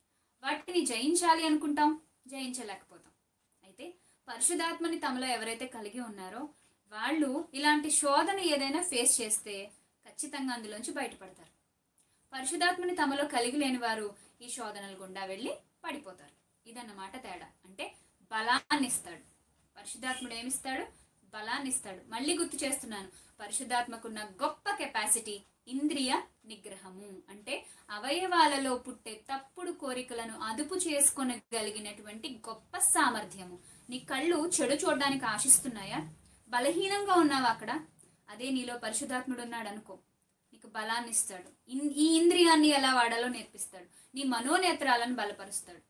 వాటిని జయించాలి అనుకుంటాం జయించలేకపోతాం అయితే పరిశుధాత్మని తమలో ఎవరైతే కలిగి ఉన్నారో వాళ్ళు ఇలాంటి శోధన ఏదైనా ఫేస్ చేస్తే ఖచ్చితంగా అందులోంచి బయటపడతారు పరిశుధాత్మని తమలో కలిగి లేని వారు ఈ శోధనల గుండా వెళ్ళి పడిపోతారు ఇదన్నమాట తేడా అంటే బలాన్ని ఇస్తాడు పరిశుద్ధాత్ముడు ఏమిస్తాడు బలాన్ని ఇస్తాడు మళ్ళీ గుర్తు చేస్తున్నాను పరిశుద్ధాత్మకున్న గొప్ప కెపాసిటీ ఇంద్రియ నిగ్రహము అంటే అవయవాలలో పుట్టే తప్పుడు కోరికలను అదుపు చేసుకొనగలిగినటువంటి గొప్ప సామర్థ్యము నీ కళ్ళు చెడు చూడడానికి ఆశిస్తున్నాయా బలహీనంగా ఉన్నావా అక్కడ అదే నీలో పరిశుద్ధాత్ముడు ఉన్నాడు అనుకో నీకు బలాన్ని ఇస్తాడు ఇన్- ఈ ఇంద్రియాన్ని ఎలా వాడాలో నేర్పిస్తాడు నీ మనోనేత్రాలను బలపరుస్తాడు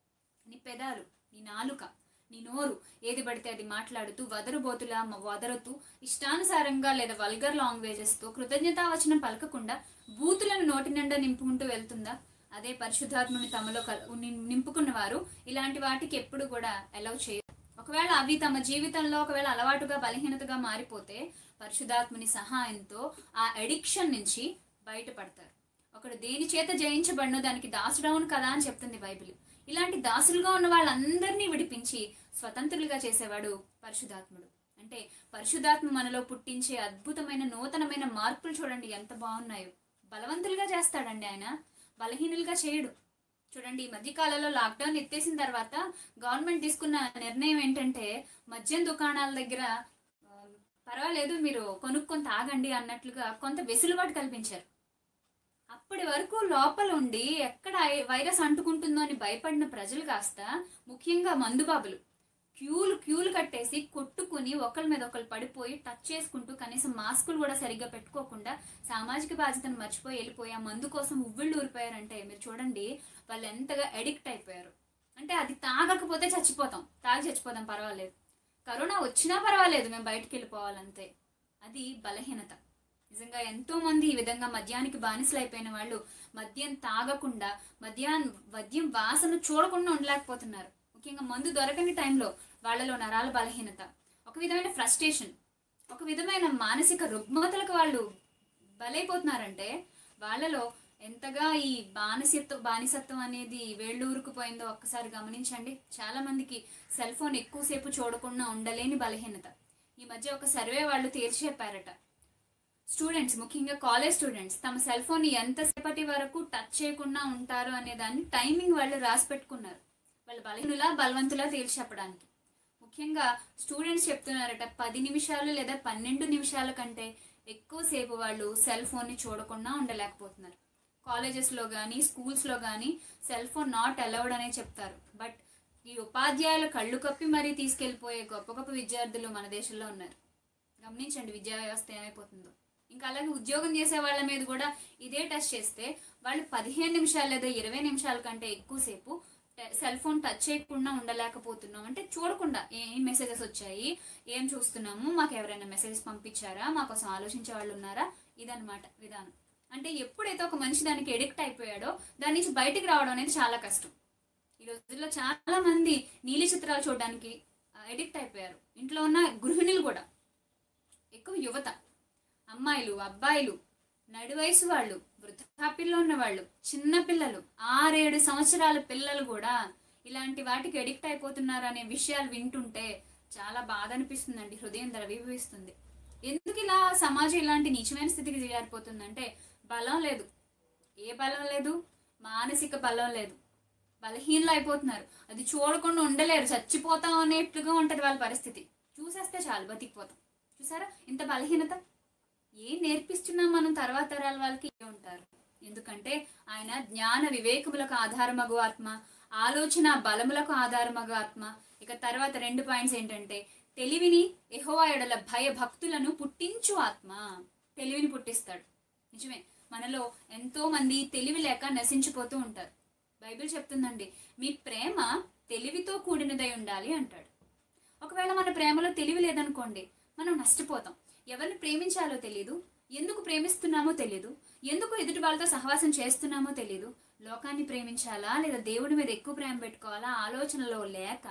నీ పెదాలు నీ నాలుక నీ నోరు ఏది పడితే అది మాట్లాడుతూ వదరుబోతులా మ- వదరుతూ ఇష్టానుసారంగా లేదా వల్గర్ లాంగ్వేజెస్తో కృతజ్ఞతావచనం పలకకుండా బూతులను నోటి నిండా నింపుకుంటూ వెళ్తుందా అదే పరిశుద్ధాత్ముని తమలో కల- నిం- నింపుకున్న వారు ఇలాంటి వాటికి ఎప్పుడు కూడా అలౌ చేయరు ఒకవేళ అవి తమ జీవితంలో ఒకవేళ అలవాటుగా బలహీనతగా మారిపోతే పరిశుద్ధాత్ముని సహాయంతో ఆ అడిక్షన్ నుంచి బయటపడతారు ఒకడు దేని చేత జయించబడినో దానికి దాసుడవును కదా అని చెప్తుంది బైబిల్ ఇలాంటి దాసులుగా ఉన్న వాళ్ళందరినీ విడిపించి స్వతంత్రులుగా చేసేవాడు పరిశుధాత్ముడు అంటే పరిశుధాత్మ మనలో పుట్టించే అద్భుతమైన నూతనమైన మార్పులు చూడండి ఎంత బాగున్నాయో బలవంతులుగా చేస్తాడండి ఆయన బలహీనులుగా చేయడు చూడండి ఈ మధ్య కాలంలో లాక్డౌన్ ఎత్తేసిన తర్వాత గవర్నమెంట్ తీసుకున్న నిర్ణయం ఏంటంటే మద్యం దుకాణాల దగ్గర ఆ, పర్వాలేదు మీరు కొనుక్కొని తాగండి అన్నట్లుగా కొంత వెసులుబాటు కల్పించారు అప్పటి వరకు లోపల ఉండి ఎక్కడ ఐ- వైరస్ అంటుకుంటుందో అని భయపడిన ప్రజలు కాస్త ముఖ్యంగా మందుబాబులు క్యూలు క్యూలు కట్టేసి కొట్టుకుని ఒకళ్ళ మీద ఒకళ్ళు పడిపోయి టచ్ చేసుకుంటూ కనీసం మాస్కులు కూడా సరిగ్గా పెట్టుకోకుండా సామాజిక బాధ్యతను మర్చిపోయి వెళ్ళిపోయి ఆ మందు కోసం ఉవ్విళ్ళు ఊరిపోయారంటే మీరు చూడండి వాళ్ళు ఎంతగా ఎడిక్ట్ అయిపోయారు అంటే అది తాగకపోతే చచ్చిపోతాం తాగి చచ్చిపోతాం పర్వాలేదు కరోనా వచ్చినా పర్వాలేదు మేము బయటికి వెళ్ళిపోవాలంతే అది బలహీనత నిజంగా ఎంతో మంది ఈ విధంగా మద్యానికి బానిసలు అయిపోయిన వాళ్ళు మద్యం తాగకుండా మద్యాన్ మద్యం వాసన చూడకుండా ఉండలేకపోతున్నారు ముఖ్యంగా మందు దొరకని టైంలో వాళ్ళలో నరాల బలహీనత ఒక విధమైన ఫ్రస్ట్రేషన్ ఒక విధమైన మానసిక రుగ్మతలకు వాళ్ళు బలైపోతున్నారంటే వాళ్ళలో ఎంతగా ఈ బానిసత్వం బానిసత్వం అనేది వేళ్ళూరుకుపోయిందో ఒక్కసారి గమనించండి చాలా మందికి సెల్ ఫోన్ ఎక్కువసేపు చూడకుండా ఉండలేని బలహీనత ఈ మధ్య ఒక సర్వే వాళ్ళు తేల్చి చెప్పారట స్టూడెంట్స్ ముఖ్యంగా కాలేజ్ స్టూడెంట్స్ తమ సెల్ ఫోన్ ఎంతసేపటి వరకు టచ్ చేయకుండా ఉంటారు అనే దాన్ని టైమింగ్ వాళ్ళు రాసి పెట్టుకున్నారు వాళ్ళు బలహీనులా బలవంతులా తేల్చి చెప్పడానికి ముఖ్యంగా స్టూడెంట్స్ చెప్తున్నారట పది నిమిషాలు లేదా పన్నెండు నిమిషాల కంటే ఎక్కువసేపు వాళ్ళు సెల్ ఫోన్ని చూడకుండా ఉండలేకపోతున్నారు కాలేజెస్లో కానీ స్కూల్స్లో కానీ సెల్ ఫోన్ నాట్ అలౌడ్ అనే చెప్తారు బట్ ఈ ఉపాధ్యాయుల కళ్ళు కప్పి మరీ తీసుకెళ్లిపోయే గొప్ప గొప్ప విద్యార్థులు మన దేశంలో ఉన్నారు గమనించండి విద్యా వ్యవస్థ ఏమైపోతుందో ఇంకా అలాగే ఉద్యోగం చేసే వాళ్ళ మీద కూడా ఇదే టెస్ట్ చేస్తే వాళ్ళు పదిహేను నిమిషాలు లేదా ఇరవై నిమిషాల కంటే ఎక్కువసేపు సెల్ ఫోన్ టచ్ చేయకుండా ఉండలేకపోతున్నాం అంటే చూడకుండా ఏం మెసేజెస్ వచ్చాయి ఏం చూస్తున్నాము మాకు ఎవరైనా మెసేజెస్ పంపించారా మా కోసం ఆలోచించే వాళ్ళు ఉన్నారా ఇదన్నమాట విధానం అంటే ఎప్పుడైతే ఒక మనిషి దానికి ఎడిక్ట్ అయిపోయాడో దాని నుంచి బయటికి రావడం అనేది చాలా కష్టం ఈ రోజుల్లో చాలా మంది నీలి చిత్రాలు చూడడానికి అడిక్ట్ అయిపోయారు ఇంట్లో ఉన్న గృహిణులు కూడా ఎక్కువ యువత అమ్మాయిలు అబ్బాయిలు నడి వయసు వాళ్ళు వృద్ధాప్యంలో ఉన్న వాళ్ళు చిన్న పిల్లలు ఆరేడు సంవత్సరాల పిల్లలు కూడా ఇలాంటి వాటికి అడిక్ట్ అయిపోతున్నారు అనే విషయాలు వింటుంటే చాలా బాధ అనిపిస్తుందండి హృదయం ద్రవీభవిస్తుంది ఎందుకు ఇలా సమాజం ఇలాంటి నీచమైన స్థితికి చేరిపోతుందంటే బలం లేదు ఏ బలం లేదు మానసిక బలం లేదు బలహీనలు అయిపోతున్నారు అది చూడకుండా ఉండలేరు చచ్చిపోతాం అనేట్లుగా ఉంటది వాళ్ళ పరిస్థితి చూసేస్తే చాలు బతికిపోతాం చూసారా ఇంత బలహీనత ఏం నేర్పిస్తున్నాం మనం తర్వాత తరాల వాళ్ళకి ఏ ఉంటారు ఎందుకంటే ఆయన జ్ఞాన వివేకములకు ఆధారమగు ఆత్మ ఆలోచన బలములకు ఆధారమగు ఆత్మ ఇక తర్వాత రెండు పాయింట్స్ ఏంటంటే తెలివిని ఎహోవా ఎడల భయ భక్తులను పుట్టించు ఆత్మ తెలివిని పుట్టిస్తాడు నిజమే మనలో ఎంతో మంది తెలివి లేక నశించిపోతూ ఉంటారు బైబిల్ చెప్తుందండి మీ ప్రేమ తెలివితో కూడినదై ఉండాలి అంటాడు ఒకవేళ మన ప్రేమలో తెలివి లేదనుకోండి మనం నష్టపోతాం ఎవరిని ప్రేమించాలో తెలియదు ఎందుకు ప్రేమిస్తున్నామో తెలియదు ఎందుకు ఎదుటి వాళ్ళతో సహవాసం చేస్తున్నామో తెలియదు లోకాన్ని ప్రేమించాలా లేదా దేవుడి మీద ఎక్కువ ప్రేమ పెట్టుకోవాలా ఆలోచనలో లేక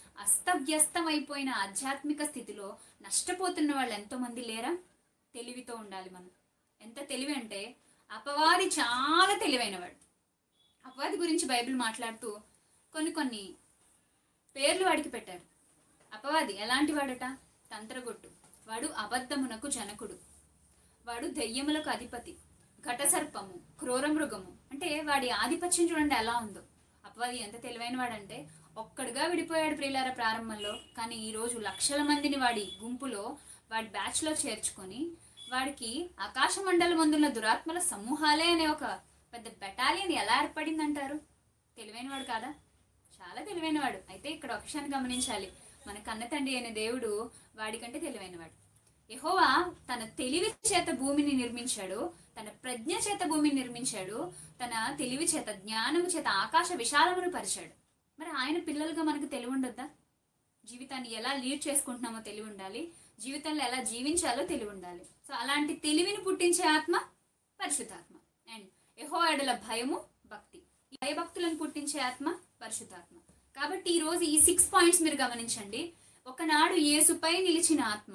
అస్తవ్యస్తమైపోయిన ఆధ్యాత్మిక స్థితిలో నష్టపోతున్న వాళ్ళు ఎంతో మంది లేరా తెలివితో ఉండాలి మనం ఎంత తెలివి అంటే అపవాది చాలా తెలివైనవాడు అపవాది గురించి బైబిల్ మాట్లాడుతూ కొన్ని కొన్ని పేర్లు వాడికి పెట్టారు అపవాది ఎలాంటి వాడట తంత్రగొట్టు వాడు అబద్ధమునకు జనకుడు వాడు దెయ్యములకు అధిపతి ఘటసర్పము క్రూరమృగము అంటే వాడి ఆధిపత్యం చూడండి ఎలా ఉందో అపవాది ఎంత తెలివైన వాడంటే ఒక్కడుగా విడిపోయాడు ప్రియులార ప్రారంభంలో కానీ ఈ రోజు లక్షల మందిని వాడి గుంపులో వాడి బ్యాచ్ లో చేర్చుకొని వాడికి ఆకాశ మండలం ముందున్న దురాత్మల సమూహాలే అనే ఒక పెద్ద బెటాలియన్ ఎలా ఏర్పడిందంటారు తెలివైనవాడు కాదా చాలా తెలివైనవాడు అయితే ఇక్కడ ఒక విషయాన్ని గమనించాలి మన కన్న తండ్రి అయిన దేవుడు వాడికంటే తెలివైనవాడు యెహోవా తన తెలివి చేత భూమిని నిర్మించాడు తన ప్రజ్ఞ చేత భూమిని నిర్మించాడు తన తెలివి చేత జ్ఞానము చేత ఆకాశ విశాలమును పరిచాడు మరి ఆయన పిల్లలుగా మనకు తెలివి ఉండొద్దా జీవితాన్ని ఎలా లీడ్ చేసుకుంటున్నామో తెలివి ఉండాలి జీవితంలో ఎలా జీవించాలో తెలివి ఉండాలి సో అలాంటి తెలివిని పుట్టించే ఆత్మ పరిశుద్ధాత్మ అండ్ యహో ఎడల భయము భక్తి ఈ భయభక్తులను పుట్టించే ఆత్మ పరిశుద్ధాత్మ కాబట్టి ఈ రోజు ఈ సిక్స్ పాయింట్స్ మీరు గమనించండి ఒకనాడు యేసుపై నిలిచిన ఆత్మ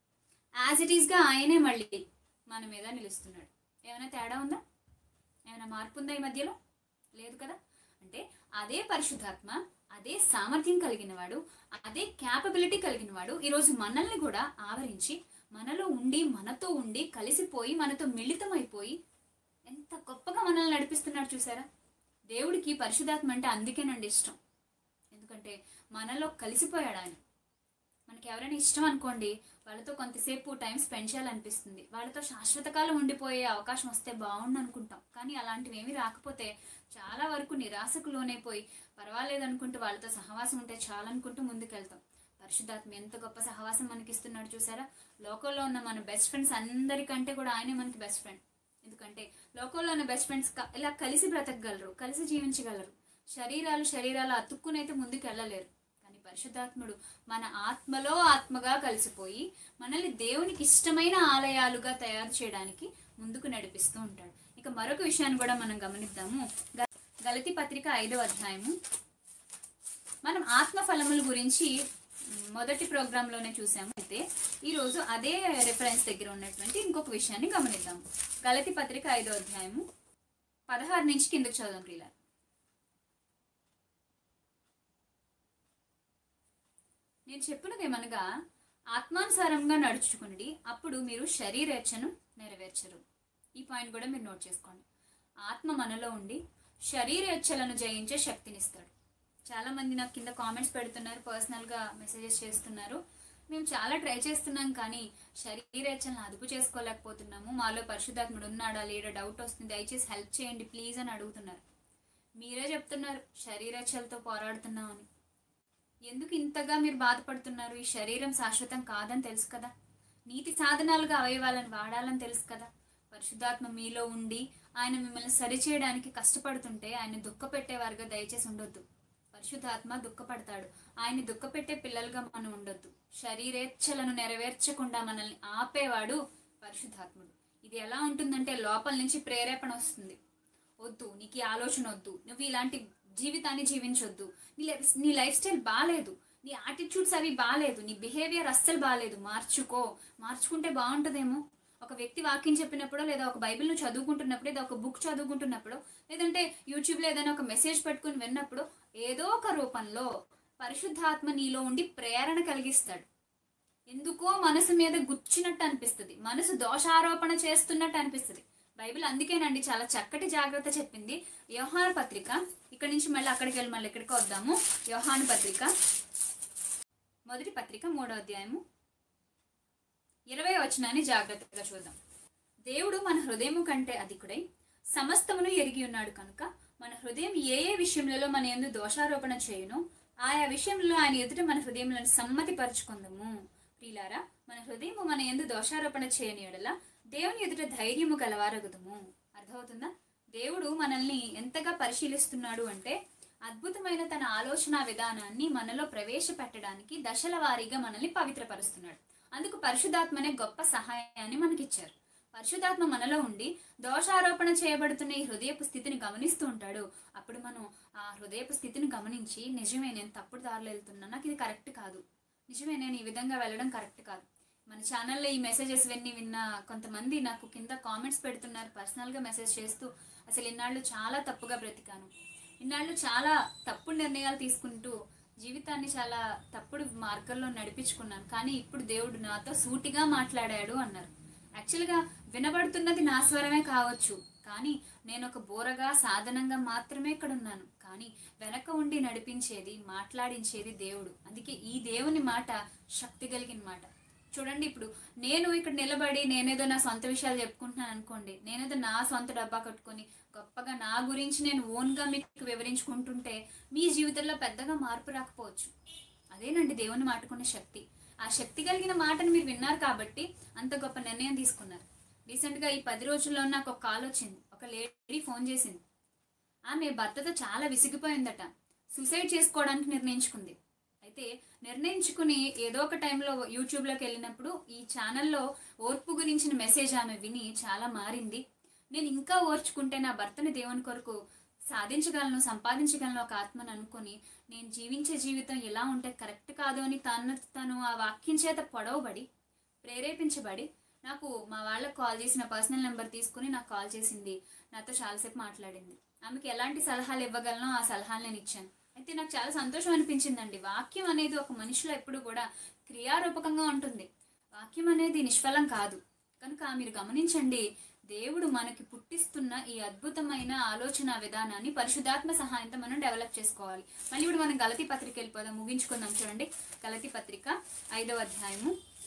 యాజ్ ఇట్ ఈస్ గా ఆయనే మళ్ళీ మన మీద నిలుస్తున్నాడు ఏమైనా తేడా ఉందా ఏమైనా మార్పు ఉందా ఈ మధ్యలో లేదు కదా అంటే అదే పరిశుద్ధాత్మ అదే సామర్థ్యం కలిగిన వాడు అదే క్యాపబిలిటీ కలిగిన వాడు ఈరోజు మనల్ని కూడా ఆవరించి మనలో ఉండి మనతో ఉండి కలిసిపోయి మనతో మిళితమైపోయి ఎంత గొప్పగా మనల్ని నడిపిస్తున్నాడు చూసారా దేవుడికి పరిశుద్ధాత్మ అంటే అందుకేనండి ఇష్టం ఎందుకంటే మనలో కలిసిపోయాడు ఆయన మనకి ఎవరైనా ఇష్టం అనుకోండి వాళ్ళతో కొంతసేపు టైం స్పెండ్ చేయాలనిపిస్తుంది వాళ్ళతో శాశ్వత కాలం ఉండిపోయే అవకాశం వస్తే బాగుండు అనుకుంటాం కానీ అలాంటివి ఏమీ రాకపోతే చాలా వరకు నిరాశకు లోనైపోయి పర్వాలేదు అనుకుంటూ వాళ్ళతో సహవాసం ఉంటే చాలు అనుకుంటూ ముందుకెళ్తాం పరిశుద్ధాత్మ ఎంత గొప్ప సహవాసం మనకి ఇస్తున్నాడు చూసారా లోకంలో ఉన్న మన బెస్ట్ ఫ్రెండ్స్ అందరికంటే కూడా ఆయనే మనకి బెస్ట్ ఫ్రెండ్ ఎందుకంటే లోకంలో ఉన్న బెస్ట్ ఫ్రెండ్స్ ఇలా కలిసి బ్రతకగలరు కలిసి జీవించగలరు శరీరాలు శరీరాలు అతుక్కునైతే ముందుకు వెళ్ళలేరు కానీ పరిశుద్ధాత్ముడు మన ఆత్మలో ఆత్మగా కలిసిపోయి మనల్ని దేవునికి ఇష్టమైన ఆలయాలుగా తయారు చేయడానికి ముందుకు నడిపిస్తూ ఉంటాడు ఇక మరొక విషయాన్ని కూడా మనం గమనిద్దాము గ- గలతి పత్రిక ఐదవ అధ్యాయము మనం ఆత్మ ఫలముల గురించి మ్, మొదటి ప్రోగ్రామ్ లోనే చూసాము అయితే ఈ రోజు అదే రెఫరెన్స్ దగ్గర ఉన్నటువంటి ఇంకొక విషయాన్ని గమనిద్దాం గలతి పత్రిక ఐదో అధ్యాయము పదహారు నుంచి కిందకు చదువుదాం ప్రియుల నేను చెప్పినదేమనగా ఆత్మానుసారంగా నడుచుకుని అప్పుడు మీరు శరీరేచ్ఛను నెరవేర్చరు ఈ పాయింట్ కూడా మీరు నోట్ చేసుకోండి ఆత్మ మనలో ఉండి శరీరేచ్ఛలను జయించే శక్తినిస్తాడు చాలా మంది నాకు కింద కామెంట్స్ పెడుతున్నారు పర్సనల్ గా మెసేజెస్ చేస్తున్నారు మేము చాలా ట్రై చేస్తున్నాం కానీ శరీరేచ్ఛలను అదుపు చేసుకోలేకపోతున్నాము మాలో పరిశుద్ధాత్ముడు ఉన్నాడా లేడా డౌట్ వస్తుంది దయచేసి హెల్ప్ చేయండి ప్లీజ్ అని అడుగుతున్నారు మీరే చెప్తున్నారు శరీరేచ్ఛలతో పోరాడుతున్నామని ఎందుకు ఇంతగా మీరు బాధపడుతున్నారు ఈ శరీరం శాశ్వతం కాదని తెలుసు కదా నీతి సాధనాలుగా అవయవాలను వాడాలని తెలుసు కదా పరిశుద్ధాత్మ మీలో ఉండి ఆయన మిమ్మల్ని సరిచేయడానికి కష్టపడుతుంటే ఆయన దుఃఖపెట్టేవారుగా దయచేసి ఉండొద్దు పరిశుద్ధాత్మ దుఃఖపడతాడు ఆయన దుఃఖపెట్టే పిల్లలుగా మనం ఉండొద్దు శరీరేచ్ఛలను నెరవేర్చకుండా మనల్ని ఆపేవాడు పరిశుద్ధాత్ముడు ఇది ఎలా ఉంటుందంటే లోపల నుంచి ప్రేరేపణ వస్తుంది వద్దు నీకు ఈ ఆలోచన వద్దు నువ్వు ఇలాంటి జీవితాన్ని జీవించొద్దు నీ లైఫ్ నీ లైఫ్ స్టైల్ బాగాలేదు నీ యాటిట్యూడ్స్ అవి బాగాలేదు నీ బిహేవియర్ అస్సలు బాగాలేదు మార్చుకో మార్చుకుంటే బాగుంటుందేమో ఒక వ్యక్తి వాక్యం చెప్పినప్పుడో లేదా ఒక బైబిల్ నువ్వు చదువుకుంటున్నప్పుడు లేదా ఒక బుక్ చదువుకుంటున్నప్పుడు లేదంటే యూట్యూబ్లో ఏదైనా ఒక మెసేజ్ పెట్టుకుని విన్నప్పుడు ఏదో ఒక రూపంలో పరిశుద్ధాత్మ నీలో ఉండి ప్రేరణ కలిగిస్తాడు ఎందుకో మనసు మీద గుచ్చినట్టు అనిపిస్తుంది మనసు దోషారోపణ చేస్తున్నట్టు అనిపిస్తుంది బైబిల్ అందుకేనండి చాలా చక్కటి జాగ్రత్త చెప్పింది యోహాను పత్రిక ఇక్కడ నుంచి మళ్ళీ అక్కడికి వెళ్ళి మళ్ళీ ఇక్కడికి వద్దాము యోహాను పత్రిక మొదటి పత్రిక మూడో అధ్యాయము ఇరవై వచనాన్ని జాగ్రత్తగా చూద్దాం దేవుడు మన హృదయము కంటే అధికుడై సమస్తమును ఎరిగి ఉన్నాడు కనుక మన హృదయం ఏ ఏ విషయములలో మన ఎందు దోషారోపణ చేయునో ఆయా విషయంలో ఆయన ఎదుట మన హృదయములను సమ్మతి పరుచుకుందాము ప్రియులారా మన హృదయము మన ఎందు దోషారోపణ చేయని ఎడల దేవుని ఎదుట ధైర్యము గలవారగుదుము అర్థమవుతుందా దేవుడు మనల్ని ఎంతగా పరిశీలిస్తున్నాడు అంటే అద్భుతమైన తన ఆలోచన విధానాన్ని మనలో ప్రవేశపెట్టడానికి దశల వారీగా మనల్ని పవిత్రపరుస్తున్నాడు అందుకు పరిశుధాత్మ అనే గొప్ప సహాయాన్ని మనకిచ్చారు పరిశుధాత్మ మనలో ఉండి దోషారోపణ చేయబడుతున్న ఈ హృదయపు స్థితిని గమనిస్తూ ఉంటాడు అప్పుడు మనం ఆ హృదయపు స్థితిని గమనించి నిజమే నేను తప్పుడు దారిలో వెళ్తున్నా నాకు ఇది కరెక్ట్ కాదు నిజమే నేను ఈ విధంగా వెళ్ళడం కరెక్ట్ కాదు మన ఛానల్లో ఈ మెసేజెస్ విన్ని విన్న కొంతమంది నాకు కింద కామెంట్స్ పెడుతున్నారు పర్సనల్గా మెసేజ్ చేస్తూ అసలు ఇన్నాళ్ళు చాలా తప్పుగా బ్రతికాను ఇన్నాళ్ళు చాలా తప్పుడు నిర్ణయాలు తీసుకుంటూ జీవితాన్ని చాలా తప్పుడు మార్గంలో నడిపించుకున్నాను కానీ ఇప్పుడు దేవుడు నాతో సూటిగా మాట్లాడాడు అన్నారు యాక్చువల్గా వినబడుతున్నది నా స్వరమే కావచ్చు కానీ నేను ఒక బోరగా సాధనంగా మాత్రమే ఇక్కడ ఉన్నాను కానీ వెనక ఉండి నడిపించేది మాట్లాడించేది దేవుడు అందుకే ఈ దేవుని మాట శక్తి కలిగిన మాట చూడండి ఇప్పుడు నేను ఇక్కడ నిలబడి నేనేదో నా సొంత విషయాలు చెప్పుకుంటున్నాను అనుకోండి నేనేదో నా సొంత డబ్బా కట్టుకొని గొప్పగా నా గురించి నేను ఓన్గా మీకు వివరించుకుంటుంటే మీ జీవితంలో పెద్దగా మార్పు రాకపోవచ్చు అదేనండి దేవుని మాటకునే శక్తి ఆ శక్తి కలిగిన మాటను మీరు విన్నారు కాబట్టి అంత గొప్ప నిర్ణయం తీసుకున్నారు రీసెంట్గా ఈ పది రోజుల్లో నాకు ఒక కాల్ వచ్చింది ఒక లేడీ ఫోన్ చేసింది ఆమె భర్తతో చాలా విసిగిపోయిందట సూసైడ్ చేసుకోవడానికి నిర్ణయించుకుంది అయితే నిర్ణయించుకుని ఏదో ఒక టైంలో యూట్యూబ్లోకి వెళ్ళినప్పుడు ఈ ఛానల్లో ఓర్పు గురించిన మెసేజ్ ఆమె విని చాలా మారింది నేను ఇంకా ఓర్చుకుంటే నా భర్తని దేవుని కొరకు సాధించగలను సంపాదించగలను ఒక ఆత్మను అనుకొని నేను జీవించే జీవితం ఎలా ఉంటే కరెక్ట్ కాదు అని తను తను ఆ వాక్యం చేత పొడవబడి ప్రేరేపించబడి నాకు మా వాళ్ళకి కాల్ చేసిన పర్సనల్ నెంబర్ తీసుకుని నాకు కాల్ చేసింది నాతో చాలాసేపు మాట్లాడింది ఆమెకి ఎలాంటి సలహాలు ఇవ్వగలనో ఆ సలహాలు నేను ఇచ్చాను అయితే నాకు చాలా సంతోషం అనిపించిందండి వాక్యం అనేది ఒక మనిషిలో ఎప్పుడు కూడా క్రియారూపకంగా ఉంటుంది వాక్యం అనేది నిష్ఫలం కాదు కనుక మీరు గమనించండి దేవుడు మనకి పుట్టిస్తున్న ఈ అద్భుతమైన ఆలోచన విధానాన్ని పరిశుధాత్మ సహాయంతో మనం డెవలప్ చేసుకోవాలి మళ్ళీ ఇప్పుడు మనం గలతి పత్రిక వెళ్ళిపోదాం ముగించుకుందాం చూడండి గలతి పత్రిక ఐదవ అధ్యాయము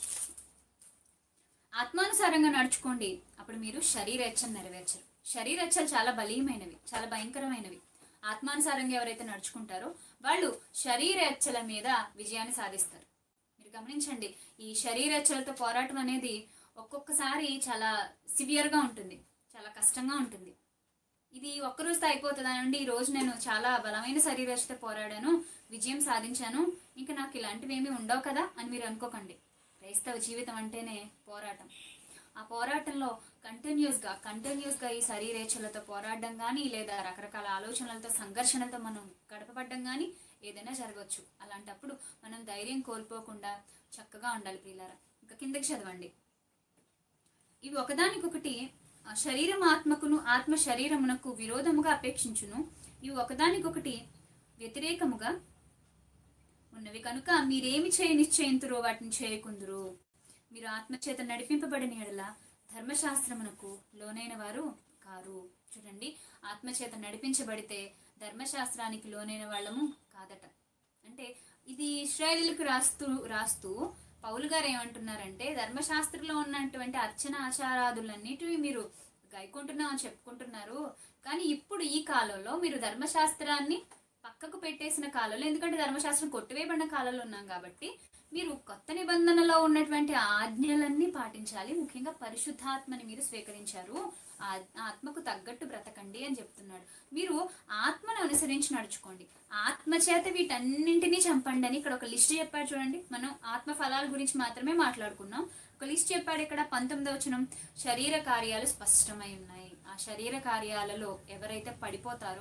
ఆత్మానుసారంగా నడుచుకోండి అప్పుడు మీరు శరీరేచ్ఛను నెరవేర్చరు శరీరేచ్ఛలు చాలా బలీయమైనవి చాలా భయంకరమైనవి ఆత్మానుసారంగా ఎవరైతే నడుచుకుంటారో వాళ్ళు శరీరేచ్ఛల మీద విజయాన్ని సాధిస్తారు మీరు గమనించండి ఈ శరీరేచ్ఛలతో పోరాటం అనేది ఒక్కొక్కసారి చాలా సివియర్గా ఉంటుంది చాలా కష్టంగా ఉంటుంది ఇది ఒక్క రోజుతో అయిపోతుందా అండి ఈ రోజు నేను చాలా బలమైన శరీరచతో పోరాడాను విజయం సాధించాను ఇంకా నాకు ఇలాంటివి ఏమీ ఉండవు కదా అని మీరు అనుకోకండి క్రైస్తవ జీవితం అంటేనే పోరాటం ఆ పోరాటంలో కంటిన్యూస్గా కంటిన్యూస్గా ఈ శరీరేచ్ఛలతో పోరాడడం కానీ లేదా రకరకాల ఆలోచనలతో సంఘర్షణలతో మనం గడపబడ్డం కానీ ఏదైనా జరగవచ్చు అలాంటప్పుడు మనం ధైర్యం కోల్పోకుండా చక్కగా ఉండాలి ప్రియులారా ఇంకా కిందకి చదవండి ఇవి ఒకదానికొకటి ఆ, శరీరం ఆత్మకును ఆత్మ శరీరమునకు విరోధముగా అపేక్షించును ఇవి ఒకదానికొకటి వ్యతిరేకముగా ఉన్నవి కనుక మీరేమి చేయ నిశ్చయింతురో వాటిని చేయకుందురు మీరు ఆత్మచేత నడిపింపబడిన ఎడల ధర్మశాస్త్రమునకు లోనైన వారు కారు చూడండి ఆత్మచేత నడిపించబడితే ధర్మశాస్త్రానికి లోనైన వాళ్ళము కాదట అంటే ఇది ఇస్రాయేలీలకు రాస్తూ రాస్తూ పౌలు గారు ఏమంటున్నారంటే ధర్మశాస్త్రంలో ఉన్నటువంటి అర్చన ఆచారాదులన్నిటివి మీరు గైకుంటున్నాం అని చెప్పుకుంటున్నారు కానీ ఇప్పుడు ఈ కాలంలో మీరు ధర్మశాస్త్రాన్ని పక్కకు పెట్టేసిన కాలంలో ఎందుకంటే ధర్మశాస్త్రం కొట్టివేయబడిన కాలంలో ఉన్నాం కాబట్టి మీరు కొత్త నిబంధనలో ఉన్నటువంటి ఆజ్ఞలన్నీ పాటించాలి ముఖ్యంగా పరిశుద్ధాత్మని మీరు స్వీకరించారు ఆ ఆత్మకు తగ్గట్టు బ్రతకండి అని చెప్తున్నాడు మీరు ఆత్మను అనుసరించి నడుచుకోండి ఆత్మ చేత వీటన్నింటినీ చంపండి అని ఇక్కడ ఒక లిస్ట్ చెప్పాడు చూడండి మనం ఆత్మ ఫలాల గురించి మాత్రమే మాట్లాడుకున్నాం ఒక లిస్ట్ చెప్పాడు ఇక్కడ పంతొమ్మిదవ వచనం శరీర కార్యాలు స్పష్టమై ఉన్నాయి ఆ శరీర కార్యాలలో ఎవరైతే పడిపోతారో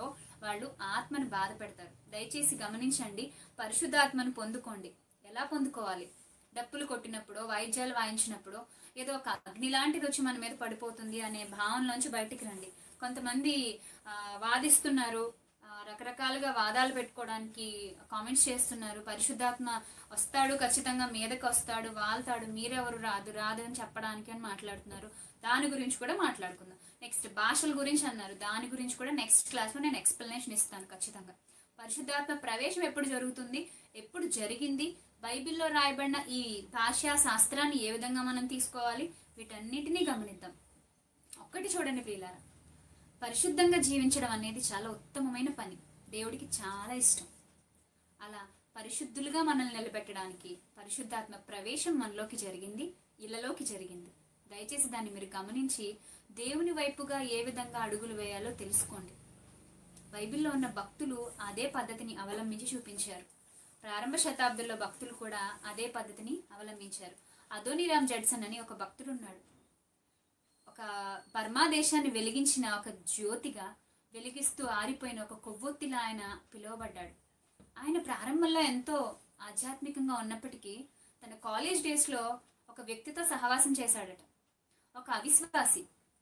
వాళ్ళు ఆత్మను బాధ పెడతారు దయచేసి గమనించండి పరిశుద్ధాత్మను పొందుకోండి ఎలా పొందుకోవాలి డప్పులు కొట్టినప్పుడు వాయిద్యాలు వాయించినప్పుడు ఏదో ఒక అగ్ని లాంటిది వచ్చి మన మీద పడిపోతుంది అనే భావనలోంచి బయటికి రండి కొంతమంది ఆ, వాదిస్తున్నారు ఆ, రకరకాలుగా వాదాలు పెట్టుకోవడానికి కామెంట్స్ చేస్తున్నారు పరిశుద్ధాత్మ వస్తాడు ఖచ్చితంగా మీదకి వస్తాడు వాళ్తాడు మీరెవరు రాదు రాదు అని చెప్పడానికి అని మాట్లాడుతున్నారు దాని గురించి కూడా మాట్లాడుకుందాం నెక్స్ట్ భాషల గురించి అన్నారు దాని గురించి కూడా నెక్స్ట్ క్లాస్లో నేను ఎక్స్ప్లెనేషన్ ఇస్తాను ఖచ్చితంగా పరిశుద్ధాత్మ ప్రవేశం ఎప్పుడు జరుగుతుంది ఎప్పుడు జరిగింది బైబిల్లో రాయబడిన ఈ భాషా శాస్త్రాన్ని ఏ విధంగా మనం తీసుకోవాలి వీటన్నిటినీ గమనిద్దాం ఒక్కటి చూడండి ప్రియులారా పరిశుద్ధంగా జీవించడం అనేది చాలా ఉత్తమమైన పని దేవుడికి చాలా ఇష్టం అలా పరిశుద్ధులుగా మనల్ని నిలబెట్టడానికి పరిశుద్ధాత్మ ప్రవేశం మనలోకి జరిగింది ఇళ్లలోకి జరిగింది దయచేసి దాన్ని మీరు గమనించి దేవుని వైపుగా ఏ విధంగా అడుగులు వేయాలో తెలుసుకోండి బైబిల్లో ఉన్న భక్తులు అదే పద్ధతిని అవలంబించి చూపించారు ప్రారంభ శతాబ్దంలో భక్తులు కూడా అదే పద్ధతిని అవలంబించారు అదోనిరామ్ జడ్సన్ అని ఒక భక్తుడు ఉన్నాడు ఒక బర్మా దేశాన్ని వెలిగించిన ఒక జ్యోతిగా వెలిగిస్తూ ఆరిపోయిన ఒక కొవ్వొత్తిలా ఆయన పిలువబడ్డాడు ఆయన ప్రారంభంలో ఎంతో ఆధ్యాత్మికంగా ఉన్నప్పటికీ తన కాలేజ్ డేస్లో ఒక వ్యక్తితో సహవాసం చేశాడట ఒక అవిశ్వాసి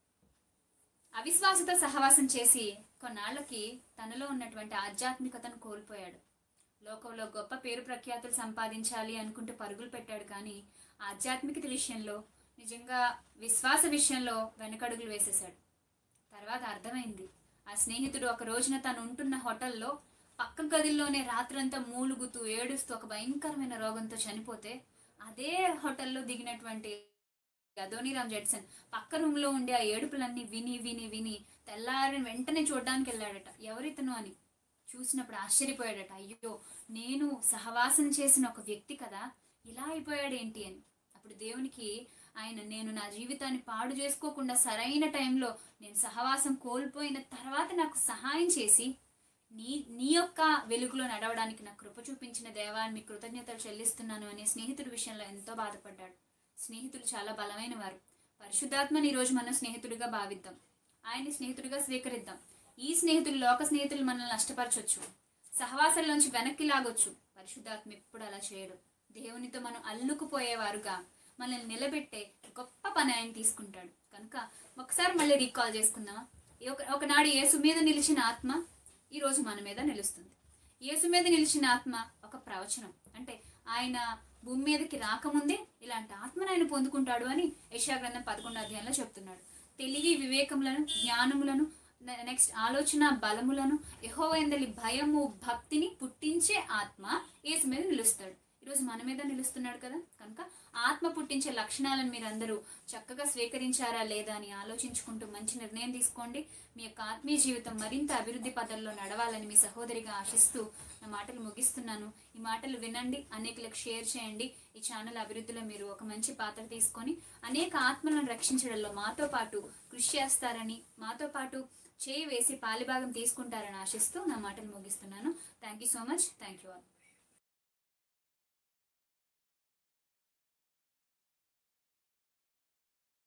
అవిశ్వాసతో సహవాసం చేసి కొన్నాళ్లకి తనలో ఉన్నటువంటి ఆధ్యాత్మికతను కోల్పోయాడు లోకంలో గొప్ప పేరు ప్రఖ్యాతులు సంపాదించాలి అనుకుంటూ పరుగులు పెట్టాడు కానీ ఆధ్యాత్మికత విషయంలో నిజంగా విశ్వాస విషయంలో వెనకడుగులు వేసేశాడు తర్వాత అర్థమైంది ఆ స్నేహితుడు ఒక రోజున తను ఉంటున్న హోటల్లో పక్క గదిలోనే రాత్రంతా మూలుగుతూ ఏడుస్తూ ఒక భయంకరమైన రోగంతో చనిపోతే అదే హోటల్లో దిగినటువంటి అదోనిరామ్ జడ్సన్ పక్క రూమ్ లో ఉండే ఆ ఏడుపులన్నీ విని విని విని తెల్లారిన వెంటనే చూడడానికి వెళ్ళాడట ఎవరితను అని చూసినప్పుడు ఆశ్చర్యపోయాడట అయ్యో నేను సహవాసం చేసిన ఒక వ్యక్తి కదా ఇలా అయిపోయాడేంటి అని అప్పుడు దేవునికి ఆయన నేను నా జీవితాన్ని పాడు చేసుకోకుండా సరైన టైంలో నేను సహవాసం కోల్పోయిన తర్వాత నాకు సహాయం చేసి నీ నీ యొక్క వెలుగులో నడవడానికి నాకు కృప చూపించిన దేవాన్ని మీ కృతజ్ఞతలు చెల్లిస్తున్నాను అనే స్నేహితుడి విషయంలో ఎంతో బాధపడ్డాడు స్నేహితులు చాలా బలమైన వారు పరిశుద్ధాత్మని ఈ రోజు మనం స్నేహితుడిగా భావిద్దాం ఆయన్ని స్నేహితుడిగా స్వీకరిద్దాం ఈ స్నేహితులు లోక స్నేహితులు మనల్ని నష్టపరచొచ్చు సహవాసంలోంచి వెనక్కి లాగొచ్చు పరిశుద్ధాత్మ ఎప్పుడు అలా చేయడు దేవునితో మనం అల్లుకుపోయేవారుగా మనల్ని నిలబెట్టే గొప్ప పని ఆయన తీసుకుంటాడు కనుక ఒకసారి మళ్ళీ రీకాల్ చేసుకుందామా ఈ ఒక ఒకనాడు యేసు మీద నిలిచిన ఆత్మ ఈ రోజు మన మీద నిలుస్తుంది యేసు మీద నిలిచిన ఆత్మ ఒక ప్రవచనం అంటే ఆయన భూమి మీదకి రాకముందే ఇలాంటి ఆత్మను ఆయన పొందుకుంటాడు అని యశాగ్రంథం పదకొండు అధ్యాయంలో చెప్తున్నాడు తెలివి వివేకములను జ్ఞానములను నెక్స్ట్ ఆలోచన బలములను యహోవైందలి భయము భక్తిని పుట్టించే ఆత్మ యేసు మీద నిలుస్తాడు ఈరోజు మన మీద నిలుస్తున్నాడు కదా కనుక ఆత్మ పుట్టించే లక్షణాలను మీరందరూ చక్కగా స్వీకరించారా లేదా అని ఆలోచించుకుంటూ మంచి నిర్ణయం తీసుకోండి మీ యొక్క ఆత్మీయ జీవితం మరింత అభివృద్ధి పదంలో నడవాలని మీ సహోదరిగా ఆశిస్తూ నా మాటలు ముగిస్తున్నాను ఈ మాటలు వినండి అనేకులకు షేర్ చేయండి ఈ ఛానల్ అభివృద్ధిలో మీరు ఒక మంచి పాత్ర తీసుకొని అనేక ఆత్మలను రక్షించడంలో మాతో పాటు కృషి చేస్తారని మాతో పాటు చేయి వేసి పాలిభాగం తీసుకుంటారని ఆశిస్తూ నా మాటలు ముగిస్తున్నాను thank you so much thank you all